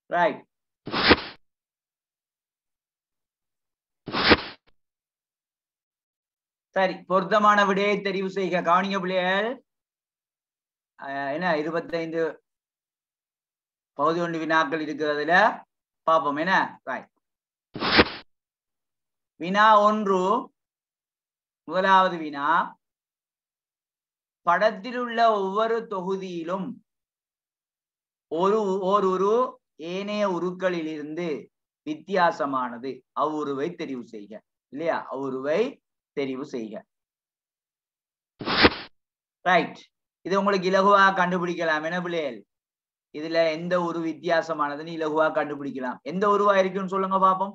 Right சரி பொருத்தமான விடையை தெரிவு செய்க கவனிங்க பிள்ளைகள் அஹ், என்ன இருபத்தைந்து பகுதி ஒன்று வினாக்கள் இருக்கிறதுல பார்ப்போம் என்ன ரைட் வினா ஒன்று முதலாவது வினா படத்தில் உள்ள ஒவ்வொரு தொகுதியிலும் ஒரு ஓர் உரு ஏனைய உருக்களிலிருந்து வித்தியாசமானது அவ்வுருவை தெரிவு செய்க இல்லையா அவ்வுருவை தெரிவு செய்க ரைட் இது உங்களுக்கு இலகுவா கண்டுபிடிக்கலாம் என்ன பிள்ளைகள் இதுல எந்த ஒரு வித்தியாசமானதுன்னு இலகுவா கண்டுபிடிக்கலாம் எந்த உருவா இருக்குன்னு சொல்லுங்க பாப்போம்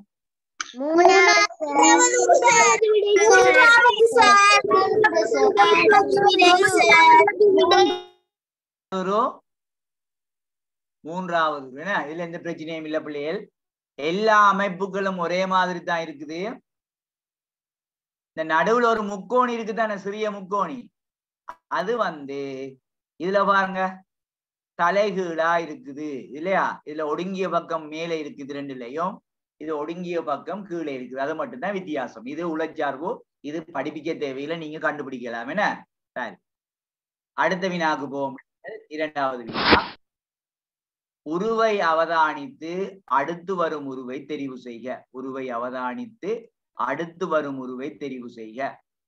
ஒரு மூன்றாவது உரு, என்ன இதுல எந்த பிரச்சனையும் இல்ல பிள்ளைகள் எல்லா அமைப்புகளும் ஒரே மாதிரி தான் இருக்குது இந்த நடுவுல ஒரு முக்கோணி இருக்குதானே சிறிய முக்கோணி அது வந்து இதுல பாருங்க தலைகீழா இருக்குது இல்லையா இதுல ஒடுங்கிய பக்கம் மேலே இருக்குது ரெண்டுலயும் இது ஒடுங்கிய பக்கம் கீழே இருக்குது அது மட்டும்தான் வித்தியாசம் இது உளச்சார்பு இது படிப்பிக்க தேவையில்லை நீங்க கண்டுபிடிக்கலாம் என்ன சரி அடுத்த வினாக்கு போவோம் இரண்டாவது வினா உருவை அவதானித்து அடுத்து வரும் உருவை தெரிவு செய்க உருவை அவதானித்து அடுத்து வரும் உருவை தெரிவு செய்க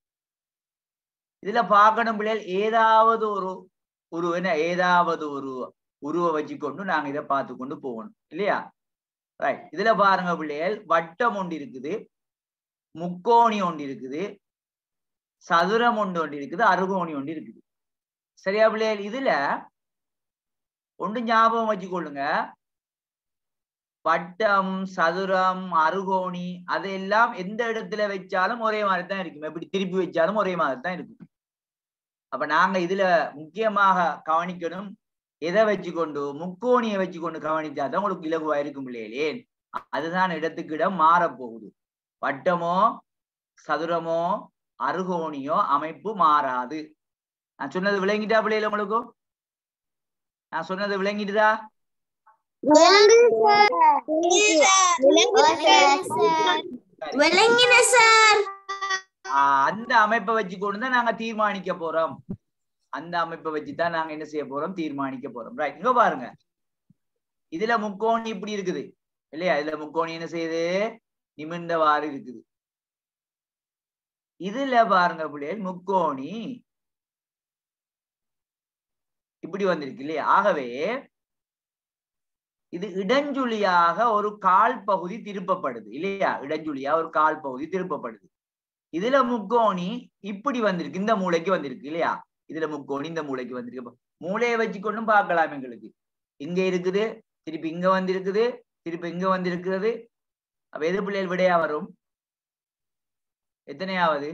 இதுல பார்க்கணும் பிள்ளைகள் ஏதாவது ஒரு உருவன ஏதாவது ஒரு உருவை வச்சுக்கொண்டு நாங்க இதை பார்த்து கொண்டு போகணும் இல்லையா ரைட் இதுல பாருங்க பிள்ளைகள் வட்டம் ஒன்று இருக்குது முக்கோணி ஒன்று இருக்குது சதுரம் ஒன்று ஒன்று இருக்குது அருகோணி ஒன்று இருக்குது சரியா பிள்ளைகள் இதுல ஒன்று ஞாபகம் வச்சுக்கொள்ளுங்க வட்டம் சதுரம் அருகோணி அதெல்லாம் எந்த இடத்துல வச்சாலும் ஒரே மாதிரி தான் இருக்கும் எப்படி திருப்பி வச்சாலும் ஒரே மாதிரி தான் இருக்கும் அப்ப நாங்க இதுல முக்கியமாக கவனிக்கணும் எதை வச்சுக்கொண்டு முக்கோணியை வச்சுக்கொண்டு கவனிச்சாதான் உங்களுக்கு இலகுவா இருக்கும் பிள்ளைகளே அதுதான் இடத்துக்கு இடம் மாறப்போகுது வட்டமோ சதுரமோ அருகோணியோ அமைப்பு மாறாது நான் சொன்னது விளங்கிட்டா பிள்ளைகள் உங்களுக்கு நான் சொன்னது விளங்கிட்டுதா விளங்கின சார் ஆஹ் அந்த அமைப்பை வச்சுக்கொண்டு தான் நாங்க தீர்மானிக்க போறோம் அந்த அமைப்பை வச்சுதான் நாங்க என்ன செய்ய போறோம் தீர்மானிக்க போறோம் ரைட் இங்க பாருங்க இதுல முக்கோணி இப்படி இருக்குது இல்லையா இதுல முக்கோணி என்ன செய்யுது நிமிர்ந்தவாறு இருக்குது இதுல பாருங்க பிள்ளைகள் முக்கோணி இப்படி வந்திருக்கு இல்லையா ஆகவே இது இடஞ்சுழியாக ஒரு கால் பகுதி திருப்பப்படுது இல்லையா இடஞ்சுழியா ஒரு கால் பகுதி திருப்பப்படுது இதுல முக்கோணி இப்படி வந்திருக்கு இந்த மூளைக்கு வந்திருக்கு இல்லையா இதுல முக்கோணி இந்த மூளைக்கு வந்திருக்கு அப்ப மூளையை வச்சுக்கொண்டும் பார்க்கலாம் எங்களுக்கு இங்க இருக்குது திருப்பி இங்க வந்திருக்குது திருப்பி இங்க வந்திருக்கிறது அப்ப எது பிள்ளைகள் விடையா வரும் எத்தனையாவது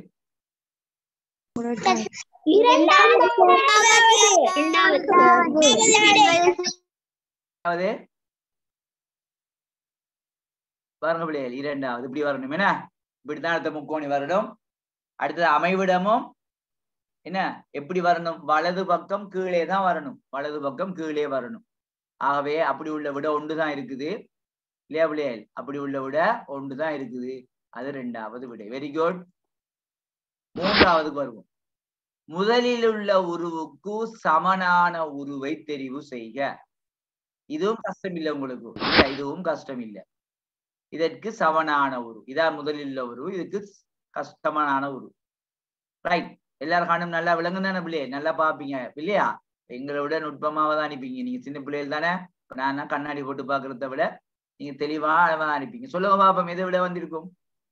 அதாவது பாருங்க பிள்ளைகள் இரண்டாவது இப்படி வரணும் என்ன இப்படித்தான் அடுத்த முக்கோணி வரணும் அடுத்தது அமைவிடமும் என்ன எப்படி வரணும் வலது பக்கம் கீழே தான் வரணும் வலது பக்கம் கீழே வரணும் ஆகவே அப்படி உள்ள விட ஒன்றுதான் இருக்குது இல்லையா பிள்ளைகள் அப்படி உள்ள விட ஒன்றுதான் இருக்குது அது ரெண்டாவது விடை வெரி குட் மூன்றாவது வருவோம் முதலில் உள்ள உருவுக்கு சமனான உருவை தெரிவு செய்க இதுவும் கஷ்டம் இல்லை உங்களுக்கு இல்லையா? இதுவும் கஷ்டம் இல்லை இதற்கு சமனான உரு இதான் முதலில் உள்ள உரு இதுக்கு கஷ்டமான உரு ரைட் எல்லாரும் காணும் நல்லா விளங்கும் தானே பிள்ளையே நல்லா பாப்பீங்க இல்லையா எங்களை விட நுட்பமாவ தான் அனுப்பிங்க நீங்க சின்ன பிள்ளைகள் தானே இப்ப நான் தான் கண்ணாடி போட்டு பாக்குறத விட நீங்க தெளிவா அளவா தான் அனுப்பிங்க சொல்லுங்க பாப்போம் எதை விட வந்திருக்கும்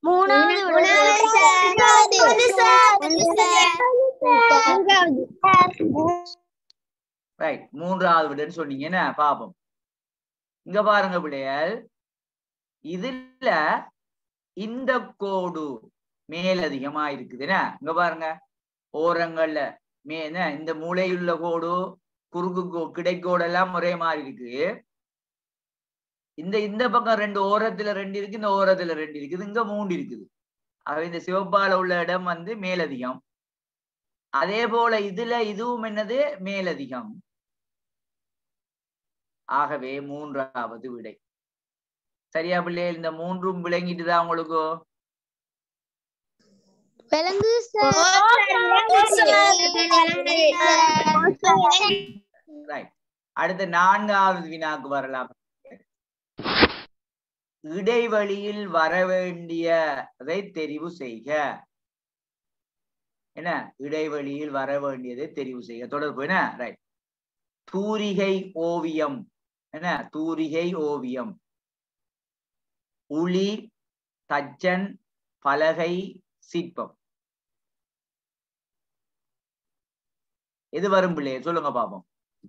ரைட் மூன்றாவது விடன்னு சொன்னீங்க என்ன பாப்போம் இங்க பாருங்க பிள்ளைகள் இதுல இந்த கோடு மேலதிகமா இருக்குது என்ன இங்க பாருங்க ஓரங்கள்ல மே என்ன இந்த மூலையுள்ள கோடு குறுக்கு கோ கிடைக்கோடு எல்லாம் ஒரே மாதிரி இருக்கு இந்த இந்த பக்கம் ரெண்டு ஓரத்துல ரெண்டு இருக்கு இந்த ஓரத்துல ரெண்டு இருக்குது இங்க மூன்று இருக்குது ஆகவே இந்த சிவப்பால உள்ள இடம் வந்து மேலதிகம் அதே போல இதுல இதுவும் என்னது மேலதிகம் ஆகவே மூன்றாவது விடை சரியா பிள்ளைகள் இந்த மூன்றும் விளங்கிட்டுதான் உங்களுக்கு விலங்கு ரைட் அடுத்த நான்காவது வினாக்கு வரலாம் இடைவெளியில் வர வேண்டியதை தெரிவு செய்க என்ன இடைவெளியில் வர வேண்டியதை தெரிவு செய்க தொடர்பு என்ன ரைட் தூரிகை ஓவியம் என்ன தூரிகை ஓவியம் உளி தச்சன் பலகை சிற்பம் எது வரும் பிள்ளைய சொல்லுங்க பாப்போம்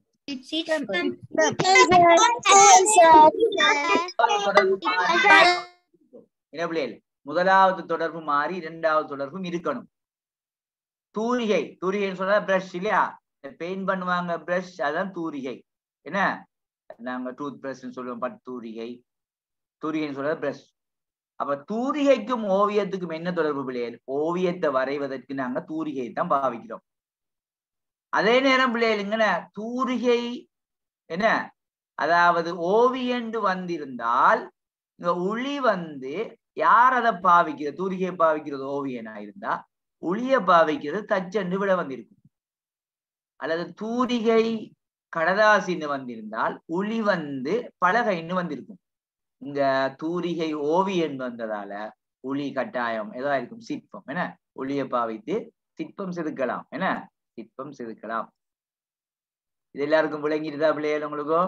தொடர்பு மாறி என்ன பிள்ளைகள் முதலாவது தொடர்பு மாறி இரண்டாவது தொடர்பும் இருக்கணும் தூரிகை தூரிகைன்னு சொன்னா பிரஷ் இல்லையா பெயிண்ட் பண்ணுவாங்க பிரஷ் அதான் தூரிகை என்ன நாங்க டூத் பிரஷ் சொல்லுவோம் பட் தூரிகை தூரிகைன்னு சொல்றது பிரஷ் அப்ப தூரிகைக்கும் ஓவியத்துக்கும் என்ன தொடர்பு பிள்ளைகள் ஓவியத்தை வரைவதற்கு நாங்க தூரிகை தான் பாவிக்கிறோம் அதே நேரம் பிள்ளைகள் இங்கன தூரிகை என்ன அதாவது ஓவியண்டு வந்திருந்தால் இங்க உளி வந்து யார் அதை பாவிக்கிறது தூரிகையை பாவிக்கிறது ஓவியனா இருந்தா உளிய பாவிக்கிறது தச்சென்று விட வந்திருக்கும் அல்லது தூரிகை கடதாசின்னு வந்திருந்தால் உளி வந்து பலகைன்னு வந்திருக்கும் இங்க தூரிகை ஓவியன் வந்ததால உளி கட்டாயம் ஏதா இருக்கும் சிற்பம் என்ன ஒளிய பாவித்து சிற்பம் செதுக்கலாம் என்ன சிற்பம் செதுக்கலாம் இது எல்லாருக்கும் விளங்கிட்டுதா பிள்ளைகள் உங்களுக்கும்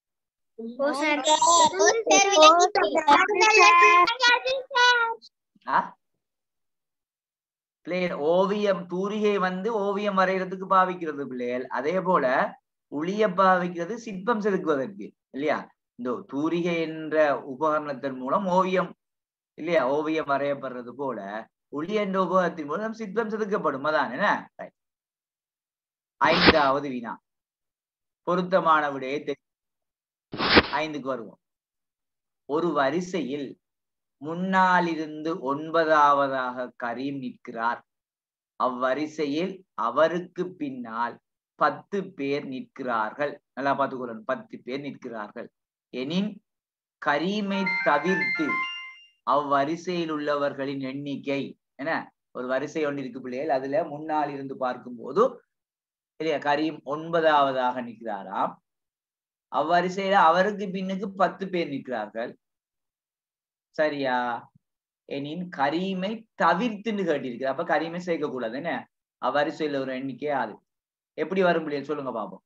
ஆ பிள்ளைகள் ஓவியம் தூரிகை வந்து ஓவியம் வரைகிறதுக்கு பாவிக்கிறது பிள்ளைகள் அதே போல உளிய பாவிக்கிறது சிற்பம் செதுக்குவதற்கு இல்லையா இந்த தூரிகை என்ற உபகரணத்தின் மூலம் ஓவியம் இல்லையா ஓவியம் வரையப்படுறது போல ஒளி என்ற உபகரணத்தின் மூலம் சிற்பம் செதுக்கப்படும் அதான் என்ன Right. ஐந்தாவது வினா பொருத்தமான விடையை தெரி ஐந்துக்கு வருவோம் ஒரு வரிசையில் முன்னாலிருந்து ஒன்பதாவதாக கரீம் நிற்கிறார் அவ்வரிசையில் அவருக்கு பின்னால் பத்து பேர் நிற்கிறார்கள் நல்லா பார்த்துக்கொள்ளணும் பத்து பேர் நிற்கிறார்கள் எனின் கரீமை தவிர்த்து அவ்வரிசையில் உள்ளவர்களின் எண்ணிக்கை என்ன ஒரு வரிசை ஒன்று இருக்கு பிள்ளைகள் அதுல முன்னால் இருந்து பார்க்கும்போது இல்லையா கரீம் ஒன்பதாவதாக நிற்கிறாராம் அவ்வரிசையில அவருக்கு பின்னுக்கு பத்து பேர் நிற்கிறார்கள் சரியா எனின் கரீமை தவிர்த்துன்னு கேட்டிருக்கிறார் அப்ப கரீமை சேர்க்க கூடாது என்ன அவ்வரிசையில ஒரு எண்ணிக்கை அது எப்படி வரும் பிள்ளைகள் சொல்லுங்க பாப்போம்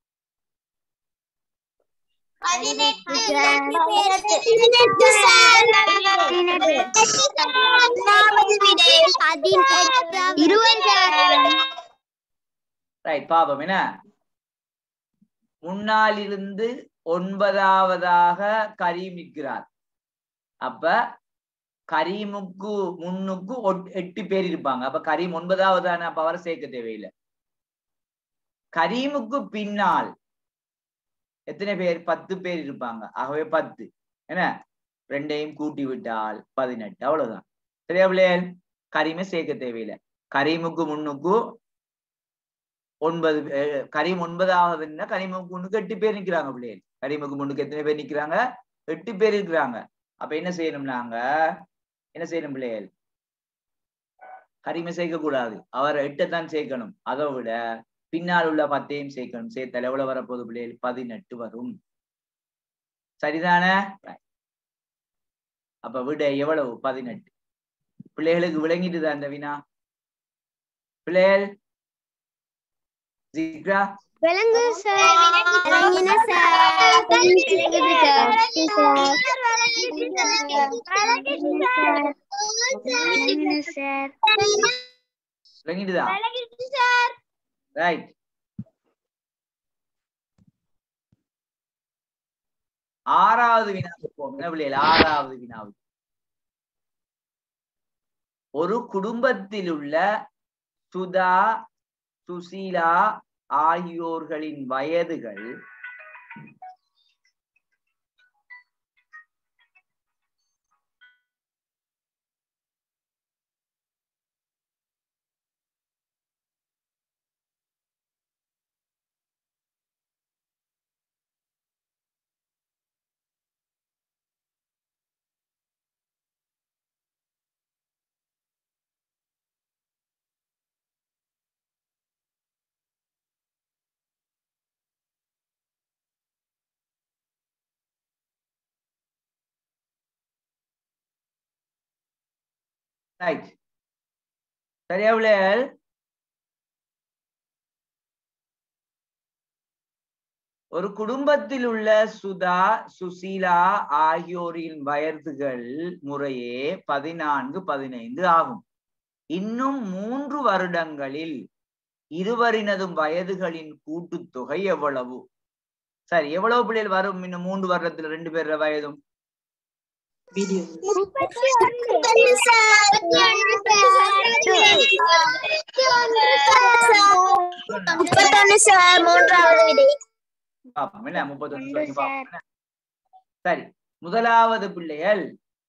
ரைட் பாப்போம் என்ன முன்னாலிருந்து ஒன்பதாவதாக கரீம் நிற்கிறார் அப்ப கரீமுக்கு முன்னுக்கு ஒட்- எட்டு பேர் இருப்பாங்க அப்ப கரீம் ஒன்பதாவதான அப்ப அவரை சேர்க்க தேவையில்லை கரீமுக்கு பின்னால் எத்தனை பேர் பத்து பேர் இருப்பாங்க ஆகவே பத்து என்ன ரெண்டையும் கூட்டி விட்டால் பதினெட்டு அவ்வளவுதான் சரியா பிள்ளைகள் கரீமை சேர்க்க தேவையில்லை கரீமுக்கு முன்னுக்கு ஒன்பது பே- கரீம் ஒன்பதாவதுன்னா கரீமுக்கு முன்னுக்கு எட்டு பேர் நிக்கிறாங்க பிள்ளைகள் கரீமுக்கு முன்னுக்கு எத்தனை பேர் நிக்கிறாங்க எட்டு பேர் இருக்கிறாங்க அப்ப என்ன செய்யணும் நாங்க என்ன செய்யணும் பிள்ளைகள் கரிமை சேர்க்க கூடாது அவரை எட்டைத்தான் சேர்க்கணும் அதை விட பின்னால் உள்ள பத்தையும் சேர்க்கணும் சேர்த்தால் எவ்வளவு வரப்போகுது பிள்ளைகள் பதினெட்டு வரும் சரிதானே Right. அப்ப விட எவ்வளவு பதினெட்டு பிள்ளைகளுக்கு விளங்கிட்டுதா அந்த வினா பிள்ளைகள் ஜிக்ரா விலங்கு சார் விலங்கின சார் சார் விளங்கிட்டுதா ரைட் ஆறாவது வினாவுக்கு போவோம் என்ன பிள்ளைகள் ஆறாவது வினாவுக்கு ஒரு குடும்பத்தில் உள்ள சுதா சுசீலா ஆகியோர்களின் வயதுகள் ரைட் சரியா பிள்ளைகள் ஒரு குடும்பத்தில் உள்ள சுதா சுசீலா ஆகியோரின் வயதுகள் முறையே பதினான்கு பதினைந்து ஆகும் இன்னும் மூன்று வருடங்களில் இருவரினதும் வயதுகளின் கூட்டுத்தொகை எவ்வளவு சரி எவ்வளவு பிள்ளைகள் வரும் இன்னும் மூன்று வருடத்துல ரெண்டு பேர் வயதும் முப்பத்தொன்னு சார் மூன்றாவது விடை பார்ப்போம் என்ன முப்பத்தொன்னு சொல்லி பார்ப்போம் என்ன? சரி முதலாவது பிள்ளைகள்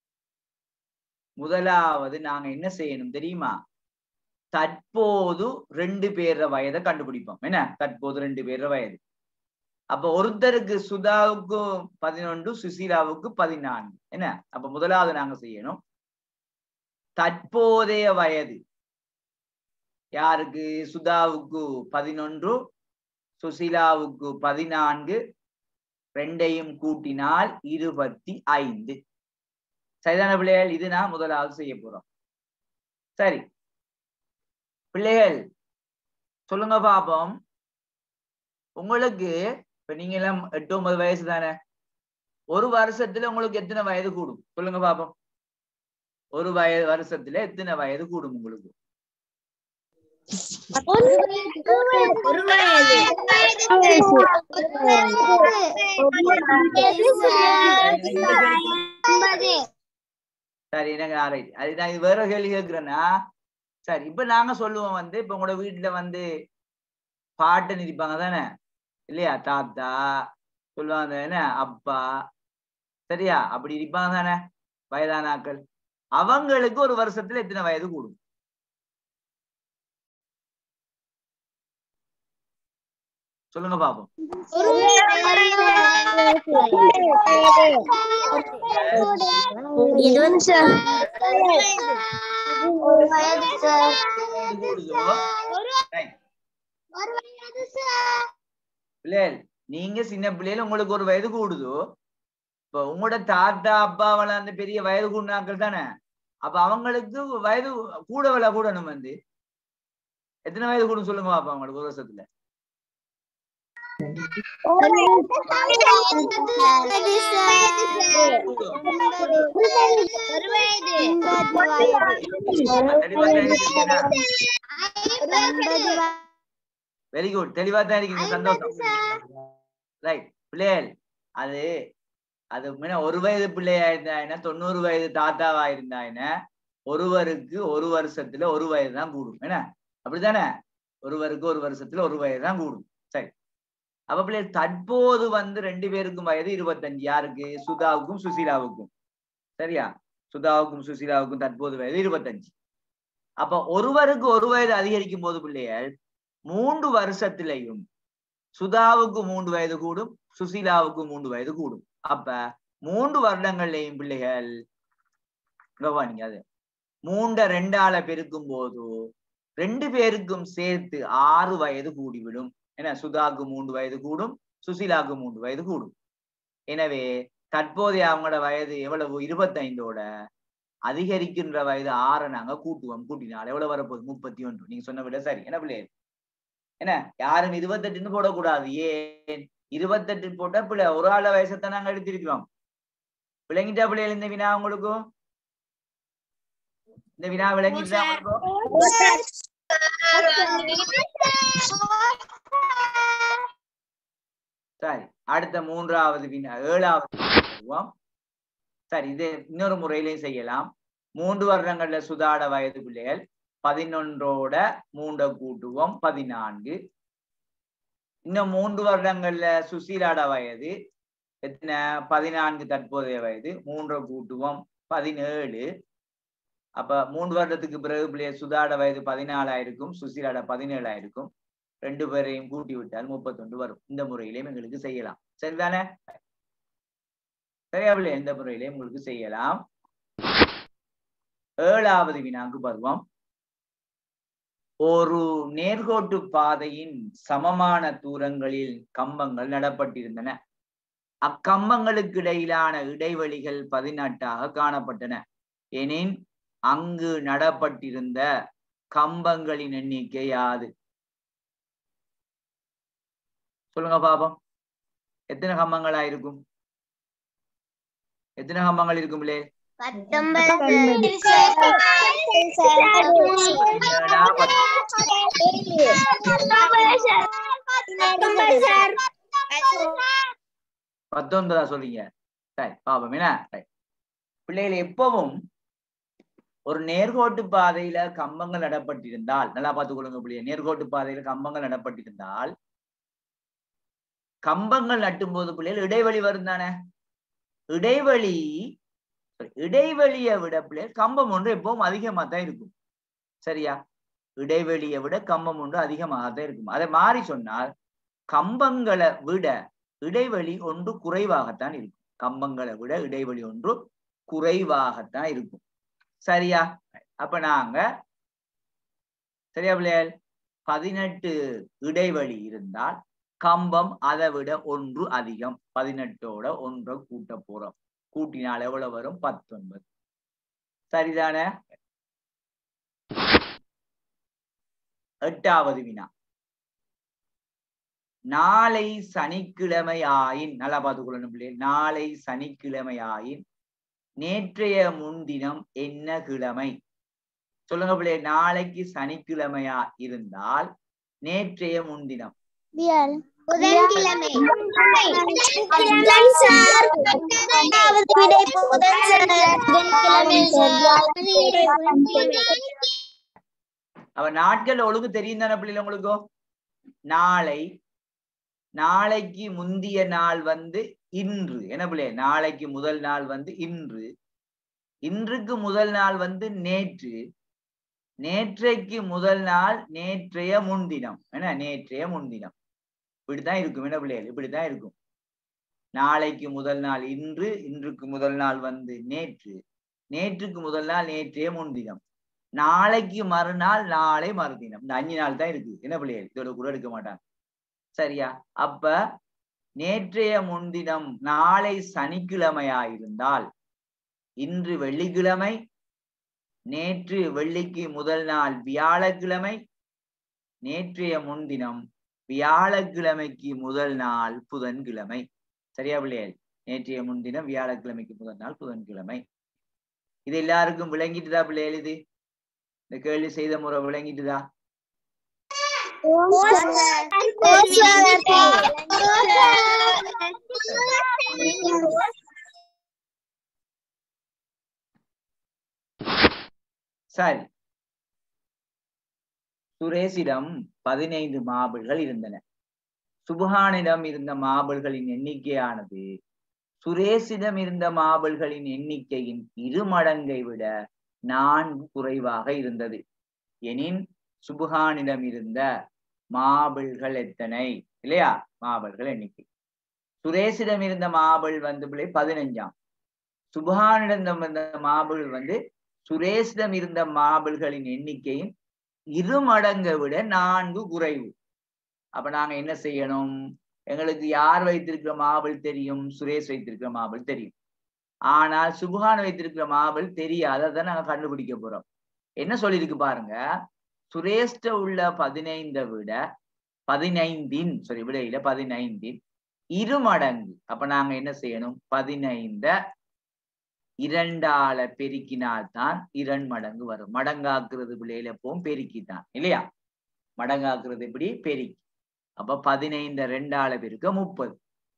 முதலாவது நாங்க என்ன செய்யணும் தெரியுமா தற்போது ரெண்டு பேர வயதை கண்டுபிடிப்போம் என்ன தற்போது ரெண்டு பேர வயது அப்ப ஒருத்தருக்கு சுதாவுக்கு பதினொன்று சுசீலாவுக்கு பதினான்கு என்ன அப்ப முதலாவது நாங்க செய்யணும் தற்போதைய வயது யாருக்கு சுதாவுக்கு பதினொன்று சுசீலாவுக்கு பதினான்கு ரெண்டையும் கூட்டினால் இருபத்தி ஐந்து சரிதான பிள்ளைகள் இது நான் முதலாவது செய்ய போறோம் சரி பிள்ளைகள் சொல்லுங்க பாப்போம் உங்களுக்கு இப்ப நீங்க எல்லாம் எட்டு ஒன்பது வயசு தானே ஒரு வருஷத்துல உங்களுக்கு எத்தனை வயது கூடும் சொல்லுங்க பாப்போம் ஒரு வயது வருஷத்துல எத்தனை வயது கூடும் உங்களுக்கு ஒரு வயது சரி எனக்கு ரைட் அது நான் இது வேற கேள்வி கேட்கிறேன்னா சரி இப்ப நாங்க சொல்லுவோம் வந்து இப்ப உங்களோட வீட்டுல வந்து பாட்டு நிற்பாங்க தானே இல்லையா தாத்தா சொல்லுவாங்க என்ன அப்பா சரியா அப்படி இருப்பாங்க தானே வயதான ஆட்கள் அவங்களுக்கு ஒரு வருஷத்துல எத்தனை வயது கூடும் சொல்லுங்க பாப்போம் கூடுதோ Right. பிள்ளைகள் நீங்க சின்ன பிள்ளைகள் உங்களுக்கு ஒரு வயது கூடுதோ இப்ப உங்களோட தாத்தா அப்பாவெல்லாம் அந்த பெரிய வயது கூடினாக்கள் தானே அப்ப அவங்களுக்கு வயது கூட வில கூடணும் வந்து எத்தனை வயது கூடும் சொல்லுங்க பாப்பா அவங்களுக்கு ஒரு வருஷத்துல வெரி குட் தெளிவா தான் இருக்கீங்க சந்தோஷம் ரைட் பிள்ளைகள் அது அது முன்ன ஒரு வயது பிள்ளையா இருந்தாயினா தொண்ணூறு வயது தாத்தாவா இருந்தாயினா ஒருவருக்கு ஒரு வருஷத்துல ஒரு வயது தான் கூடும் என்ன அப்படித்தானே ஒருவருக்கு ஒரு வருஷத்துல ஒரு வயது தான் கூடும் சரி அப்ப பிள்ளைகள் தற்போது வந்து ரெண்டு பேருக்கும் வயது இருபத்தஞ்சு யாருக்கு சுதாவுக்கும் சுசீலாவுக்கும் சரியா சுதாவுக்கும் சுசீலாவுக்கும் தற்போது வயது இருபத்தஞ்சு அப்ப ஒருவருக்கு ஒரு வயது அதிகரிக்கும் போது பிள்ளைகள் மூன்று வருஷத்திலையும் சுதாவுக்கு மூன்று வயது கூடும் சுசீலாவுக்கு மூன்று வயது கூடும் அப்ப மூன்று வருடங்கள்லையும் பிள்ளைகள் கவனிங்க அது மூண்ட ரெண்டால பெருக்கும் போது ரெண்டு பேருக்கும் சேர்த்து ஆறு வயது கூடிவிடும் என்ன சுதாக்கு மூன்று வயது கூடும் சுசீலாக்கு மூன்று வயது கூடும் எனவே தற்போதைய அவங்களோட வயது எவ்வளவு இருபத்தைந்தோட அதிகரிக்கின்ற வயது ஆறை நாங்க கூட்டுவோம் கூட்டினால் எவ்வளவு வரப்போகுது முப்பத்தி ஒன்று நீங்க சொன்ன விட சரி என்ன பிள்ளை என்ன யாரும் இருபத்தெட்டுன்னு போடக்கூடாது ஏன் இருபத்தெட்டு போட்டா பிள்ளை ஒரு ஆள வயசத்தை நாங்க எடுத்திருக்கிறோம் விளங்கிட்டா பிள்ளைகள் இந்த வினா உங்களுக்கும் இந்த வினா விளங்கிட்டா உங்களுக்கும் சரி அடுத்த மூன்றாவது வினா ஏழாவது வினா. சரி இது இன்னொரு முறையிலையும் செய்யலாம் மூன்று வருடங்கள்ல சுதாட வயது பிள்ளைகள் பதினொன்றோட மூண்ட கூட்டுவோம் பதினான்கு இன்னும் மூன்று வருடங்கள்ல சுசீலாட வயது எத்தனை பதினான்கு தற்போதைய வயது மூன்றை கூட்டுவோம் பதினேழு அப்ப மூன்று வருடத்துக்கு பிறகு பிள்ளைய சுதாட வயது பதினாலாயிருக்கும் சுசீலாட பதினேழாயிருக்கும் ரெண்டு பேரையும் கூட்டி விட்டால் முப்பத்தொன்று வரும் இந்த முறையிலையும் எங்களுக்கு செய்யலாம் சரிதானே சரியா பிள்ளை இந்த முறையிலையும் உங்களுக்கு செய்யலாம் ஏழாவது வினாக்கு பருவம் ஒரு நேர்கோட்டு பாதையின் சமமான தூரங்களில் கம்பங்கள் நடப்பட்டிருந்தன அக்கம்பங்களுக்கு இடையிலான இடைவெளிகள் பதினெட்டாக காணப்பட்டன எனின் அங்கு நடப்பட்டிருந்த கம்பங்களின் எண்ணிக்கை யாது சொல்லுங்க பாப்போம் எத்தனை கம்பங்களா இருக்கும் எத்தனை கம்பங்கள் இருக்கும் பிள்ளை ஏழா, பத்து. பத்தொன்பதா சொல்றீங்க சரி பாப்போம் என்ன Right. பிள்ளைகள் எப்பவும் ஒரு நேர்கோட்டு பாதையில கம்பங்கள் நடப்பட்டிருந்தால் நல்லா பார்த்துக் கொள்ளுங்க பிள்ளைய நேர்கோட்டு பாதையில கம்பங்கள் நடப்பட்டிருந்தால் கம்பங்கள் நட்டும் போது பிள்ளைகள் இடைவெளி வரும் தானே இடைவெளி sorry, இடைவெளியை விட பிள்ளைகள் கம்பம் ஒன்று எப்பவும் அதிகமா தான் இருக்கும் சரியா இடைவெளியை விட கம்பம் ஒன்று அதிகமாக தான் இருக்கும் அதை மாறி சொன்னால் கம்பங்களை விட இடைவெளி ஒன்று குறைவாகத்தான் இருக்கும் கம்பங்களை விட இடைவெளி ஒன்று குறைவாகத்தான் இருக்கும் சரியா அப்ப நாங்க சரியா பிள்ளைகள் பதினெட்டு இடைவெளி இருந்தால் கம்பம் அதை விட ஒன்று அதிகம் பதினெட்டோட ஒன்றை கூட்ட போறோம் கூட்டினால் எவ்வளவு வரும் பத்தொன்பது சரிதானே எட்டாவது வினா நாளை சனிக்கிழமை ஆயின் நல்லா பார்த்துக்கொள்ளணும் பிள்ளைகள் நாளை சனிக்கிழமை ஆயின் நேற்றைய முன்தினம் என்ன கிழமை சொல்லுங்க பிள்ளை நாளைக்கு சனிக்கிழமையா இருந்தால் நேற்றைய முன்தினம் புதன்கிழமை புதன் சார் இரண்டாவது விடை புதன் சார் புதன்கிழமை சார் அவ நாட்கள் ஒழுங்கு தெரியும் தானே பிள்ளைல உங்களுக்கு நாளை நாளைக்கு முந்திய நாள் வந்து இன்று என்ன பிள்ளை நாளைக்கு முதல் நாள் வந்து இன்று இன்றுக்கு முதல் நாள் வந்து நேற்று நேற்றைக்கு முதல் நாள் நேற்றைய முன்தினம் என்ன நேற்றைய முன்தினம் இப்படித்தான் இருக்கும் என்ன பிள்ளைகள் இப்படித்தான் இருக்கும் நாளைக்கு முதல் நாள் இன்று இன்றுக்கு முதல் நாள் வந்து நேற்று நேற்றுக்கு முதல் நாள் நேற்றைய முன்தினம் நாளைக்கு மறுநாள் நாளை மறுதினம் இந்த அஞ்சு நாள் தான் இருக்கு என்ன பிள்ளைகள் இதோட கூட எடுக்க மாட்டாங்க சரியா அப்ப நேற்றைய முன்தினம் நாளை சனிக்கிழமையா இருந்தால் இன்று வெள்ளிக்கிழமை நேற்று வெள்ளிக்கு முதல் நாள் வியாழக்கிழமை நேற்றைய முன்தினம் வியாழக்கிழமைக்கு முதல் நாள் புதன்கிழமை சரியா பிள்ளைகள் நேற்றைய முன்தினம் வியாழக்கிழமைக்கு முதல் நாள் புதன்கிழமை இது எல்லாருக்கும் விளங்கிட்டுதா பிள்ளைகள் இது இந்த கேள்வி செய்த முறை விளங்கிட்டுதா சரி சுரேஷிடம் பதினைந்து மாபிள்கள் இருந்தன சுபஹானிடம் இருந்த மாபிள்களின் எண்ணிக்கையானது சுரேஷிடம் இருந்த மாபிள்களின் எண்ணிக்கையின் இரு மடங்கை விட நான்கு குறைவாக இருந்தது எனின் சுபஹானிடம் இருந்த மாபிள்கள் எத்தனை இல்லையா மாபிள்கள் எண்ணிக்கை சுரேஷிடம் இருந்த மாபிள் வந்து பிள்ளை பதினஞ்சாம் சுபஹானிடம் இருந்த மாபிள் வந்து சுரேஷிடம் இருந்த மாபிள்களின் எண்ணிக்கையின் இரு மடங்கை விட நான்கு குறைவு அப்ப நாங்க என்ன செய்யணும் எங்களுக்கு யார் வைத்திருக்கிற மாபிள் தெரியும் சுரேஷ் வைத்திருக்கிற மாபிள் தெரியும் ஆனால் சுபஹான் வைத்திருக்கிற மாபிள் தெரியாது அதை நாங்க கண்டுபிடிக்க போறோம் என்ன சொல்லியிருக்கு பாருங்க சுரேஷ்ட உள்ள பதினைந்தை விட பதினைந்தின் சாரி விடையில பதினைந்தின் இரு மடங்கு அப்ப நாங்க என்ன செய்யணும் பதினைந்த இரண்டால பெருக்கினால்தான் இரண் மடங்கு வரும் மடங்காக்குறது பிள்ளையில எப்பவும் பெருக்கித்தான் இல்லையா மடங்காக்குறது எப்படி பெருக்கி அப்ப பதினைந்த ரெண்டால பெருக்க முப்பது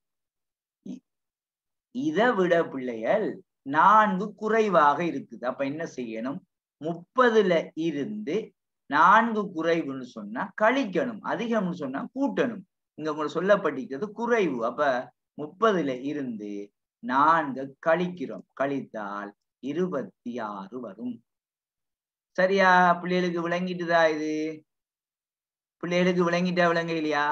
இதை விட பிள்ளைகள் நான்கு குறைவாக இருக்குது அப்ப என்ன செய்யணும் முப்பதுல இருந்து நான்கு குறைவுன்னு சொன்னா கழிக்கணும் அதிகம்னு சொன்னா கூட்டணும் இங்க உங்களுக்கு சொல்லப்பட்டிருக்கிறது குறைவு அப்ப முப்பதுல இருந்து நான்கு கழிக்கிறோம் கழித்தால் இருபத்தி ஆறு வரும் சரியா பிள்ளைகளுக்கு விளங்கிட்டுதா இது பிள்ளைகளுக்கு விளங்கிட்டா விளங்க இல்லையா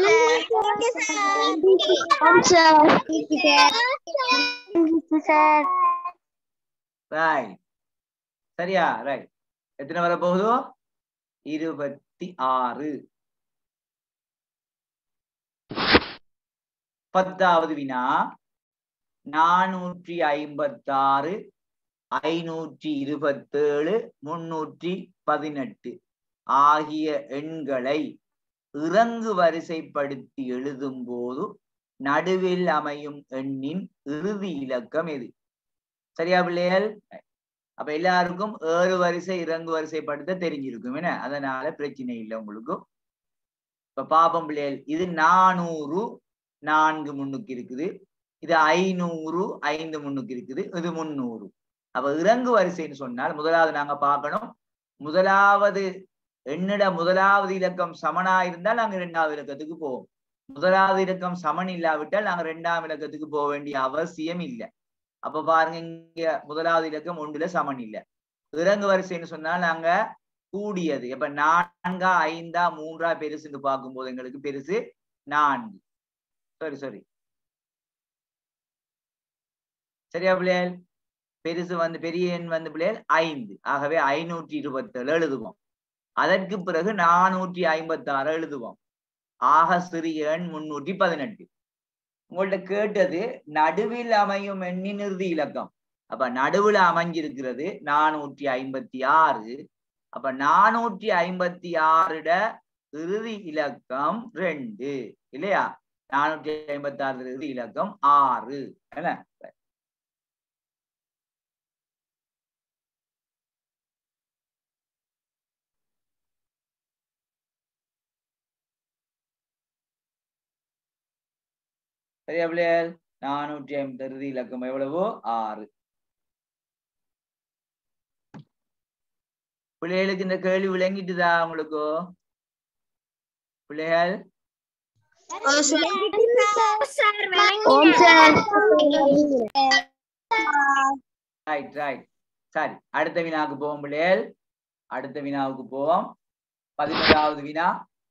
ரைட் சரியா ரைட் எத்தனை வர போகுதோ இருபத்தி ஆறு பத்தாவது வினா நானூற்றி ஐம்பத்தாறு ஐநூற்றி இருபத்தேழு முன்னூற்றி பதினெட்டு ஆகிய எண்களை இறங்கு வரிசைப்படுத்தி எழுதும் போது நடுவில் அமையும் எண்ணின் இறுதி இலக்கம் எது சரியா பிள்ளைகள் அப்ப எல்லாருக்கும் ஏறு வரிசை இறங்கு வரிசைப்படுத்த தெரிஞ்சிருக்கும் என்ன அதனால பிரச்சனை இல்லை உங்களுக்கு இப்ப பாப்பம் பிள்ளைகள் இது நானூறு நான்கு முன்னுக்கு இருக்குது இது ஐநூறு ஐந்து முன்னுக்கு இருக்குது இது முன்னூறு அப்ப இறங்கு வரிசைன்னு சொன்னால் முதலாவது நாங்க பார்க்கணும் முதலாவது எண்ணிட முதலாவது இலக்கம் சமனா இருந்தால் நாங்க இரண்டாவது இலக்கத்துக்கு போவோம் முதலாவது இலக்கம் சமன் இல்லாவிட்டால் நாங்க இரண்டாம் இலக்கத்துக்கு போக வேண்டிய அவசியம் இல்லை அப்ப பாருங்க இங்க முதலாவது இலக்கம் ஒன்றுல சமன் இல்லை இறங்கு வரிசைன்னு சொன்னால் நாங்க கூடியது இப்ப நான்கா ஐந்தா மூன்றா பெருசுன்னு பார்க்கும்போது எங்களுக்கு பெருசு நான்கு சரி சரி சரியா பிள்ளைகள் பெருசு வந்து பெரிய எண் வந்து பிள்ளைகள் ஐந்து ஆகவே ஐநூற்றி இருபத்தேழு எழுதுவோம் அதற்கு பிறகு நானூற்றி ஐம்பத்தி ஆறு எழுதுவோம் ஆக சிறிய எண் முன்னூற்றி பதினெட்டு உங்கள்ட்ட கேட்டது நடுவில் அமையும் எண்ணின் இறுதி இலக்கம் அப்ப நடுவுல அமைஞ்சிருக்கிறது நானூற்றி ஐம்பத்தி ஆறு அப்ப நானூற்றி ஐம்பத்தி ஆறுட இறுதி இலக்கம் ரெண்டு இல்லையா நானூற்றி ஐம்பத்தி ஆறு இறுதி இலக்கம் ஆறு என்ன சரியா பிள்ளைகள் நானூற்றி ஐம்பது இறுதி இலக்கம் எவ்வளவோ ஆறு பிள்ளைகளுக்கு இந்த கேள்வி விளங்கிட்டுதா உங்களுக்கு பிள்ளைகள் ஓம் சார் ரைட் ரைட் சரி அடுத்த வினாவுக்கு போவோம் பிள்ளைகள் அடுத்த வினாவுக்கு போவோம் பதினோராவது வினா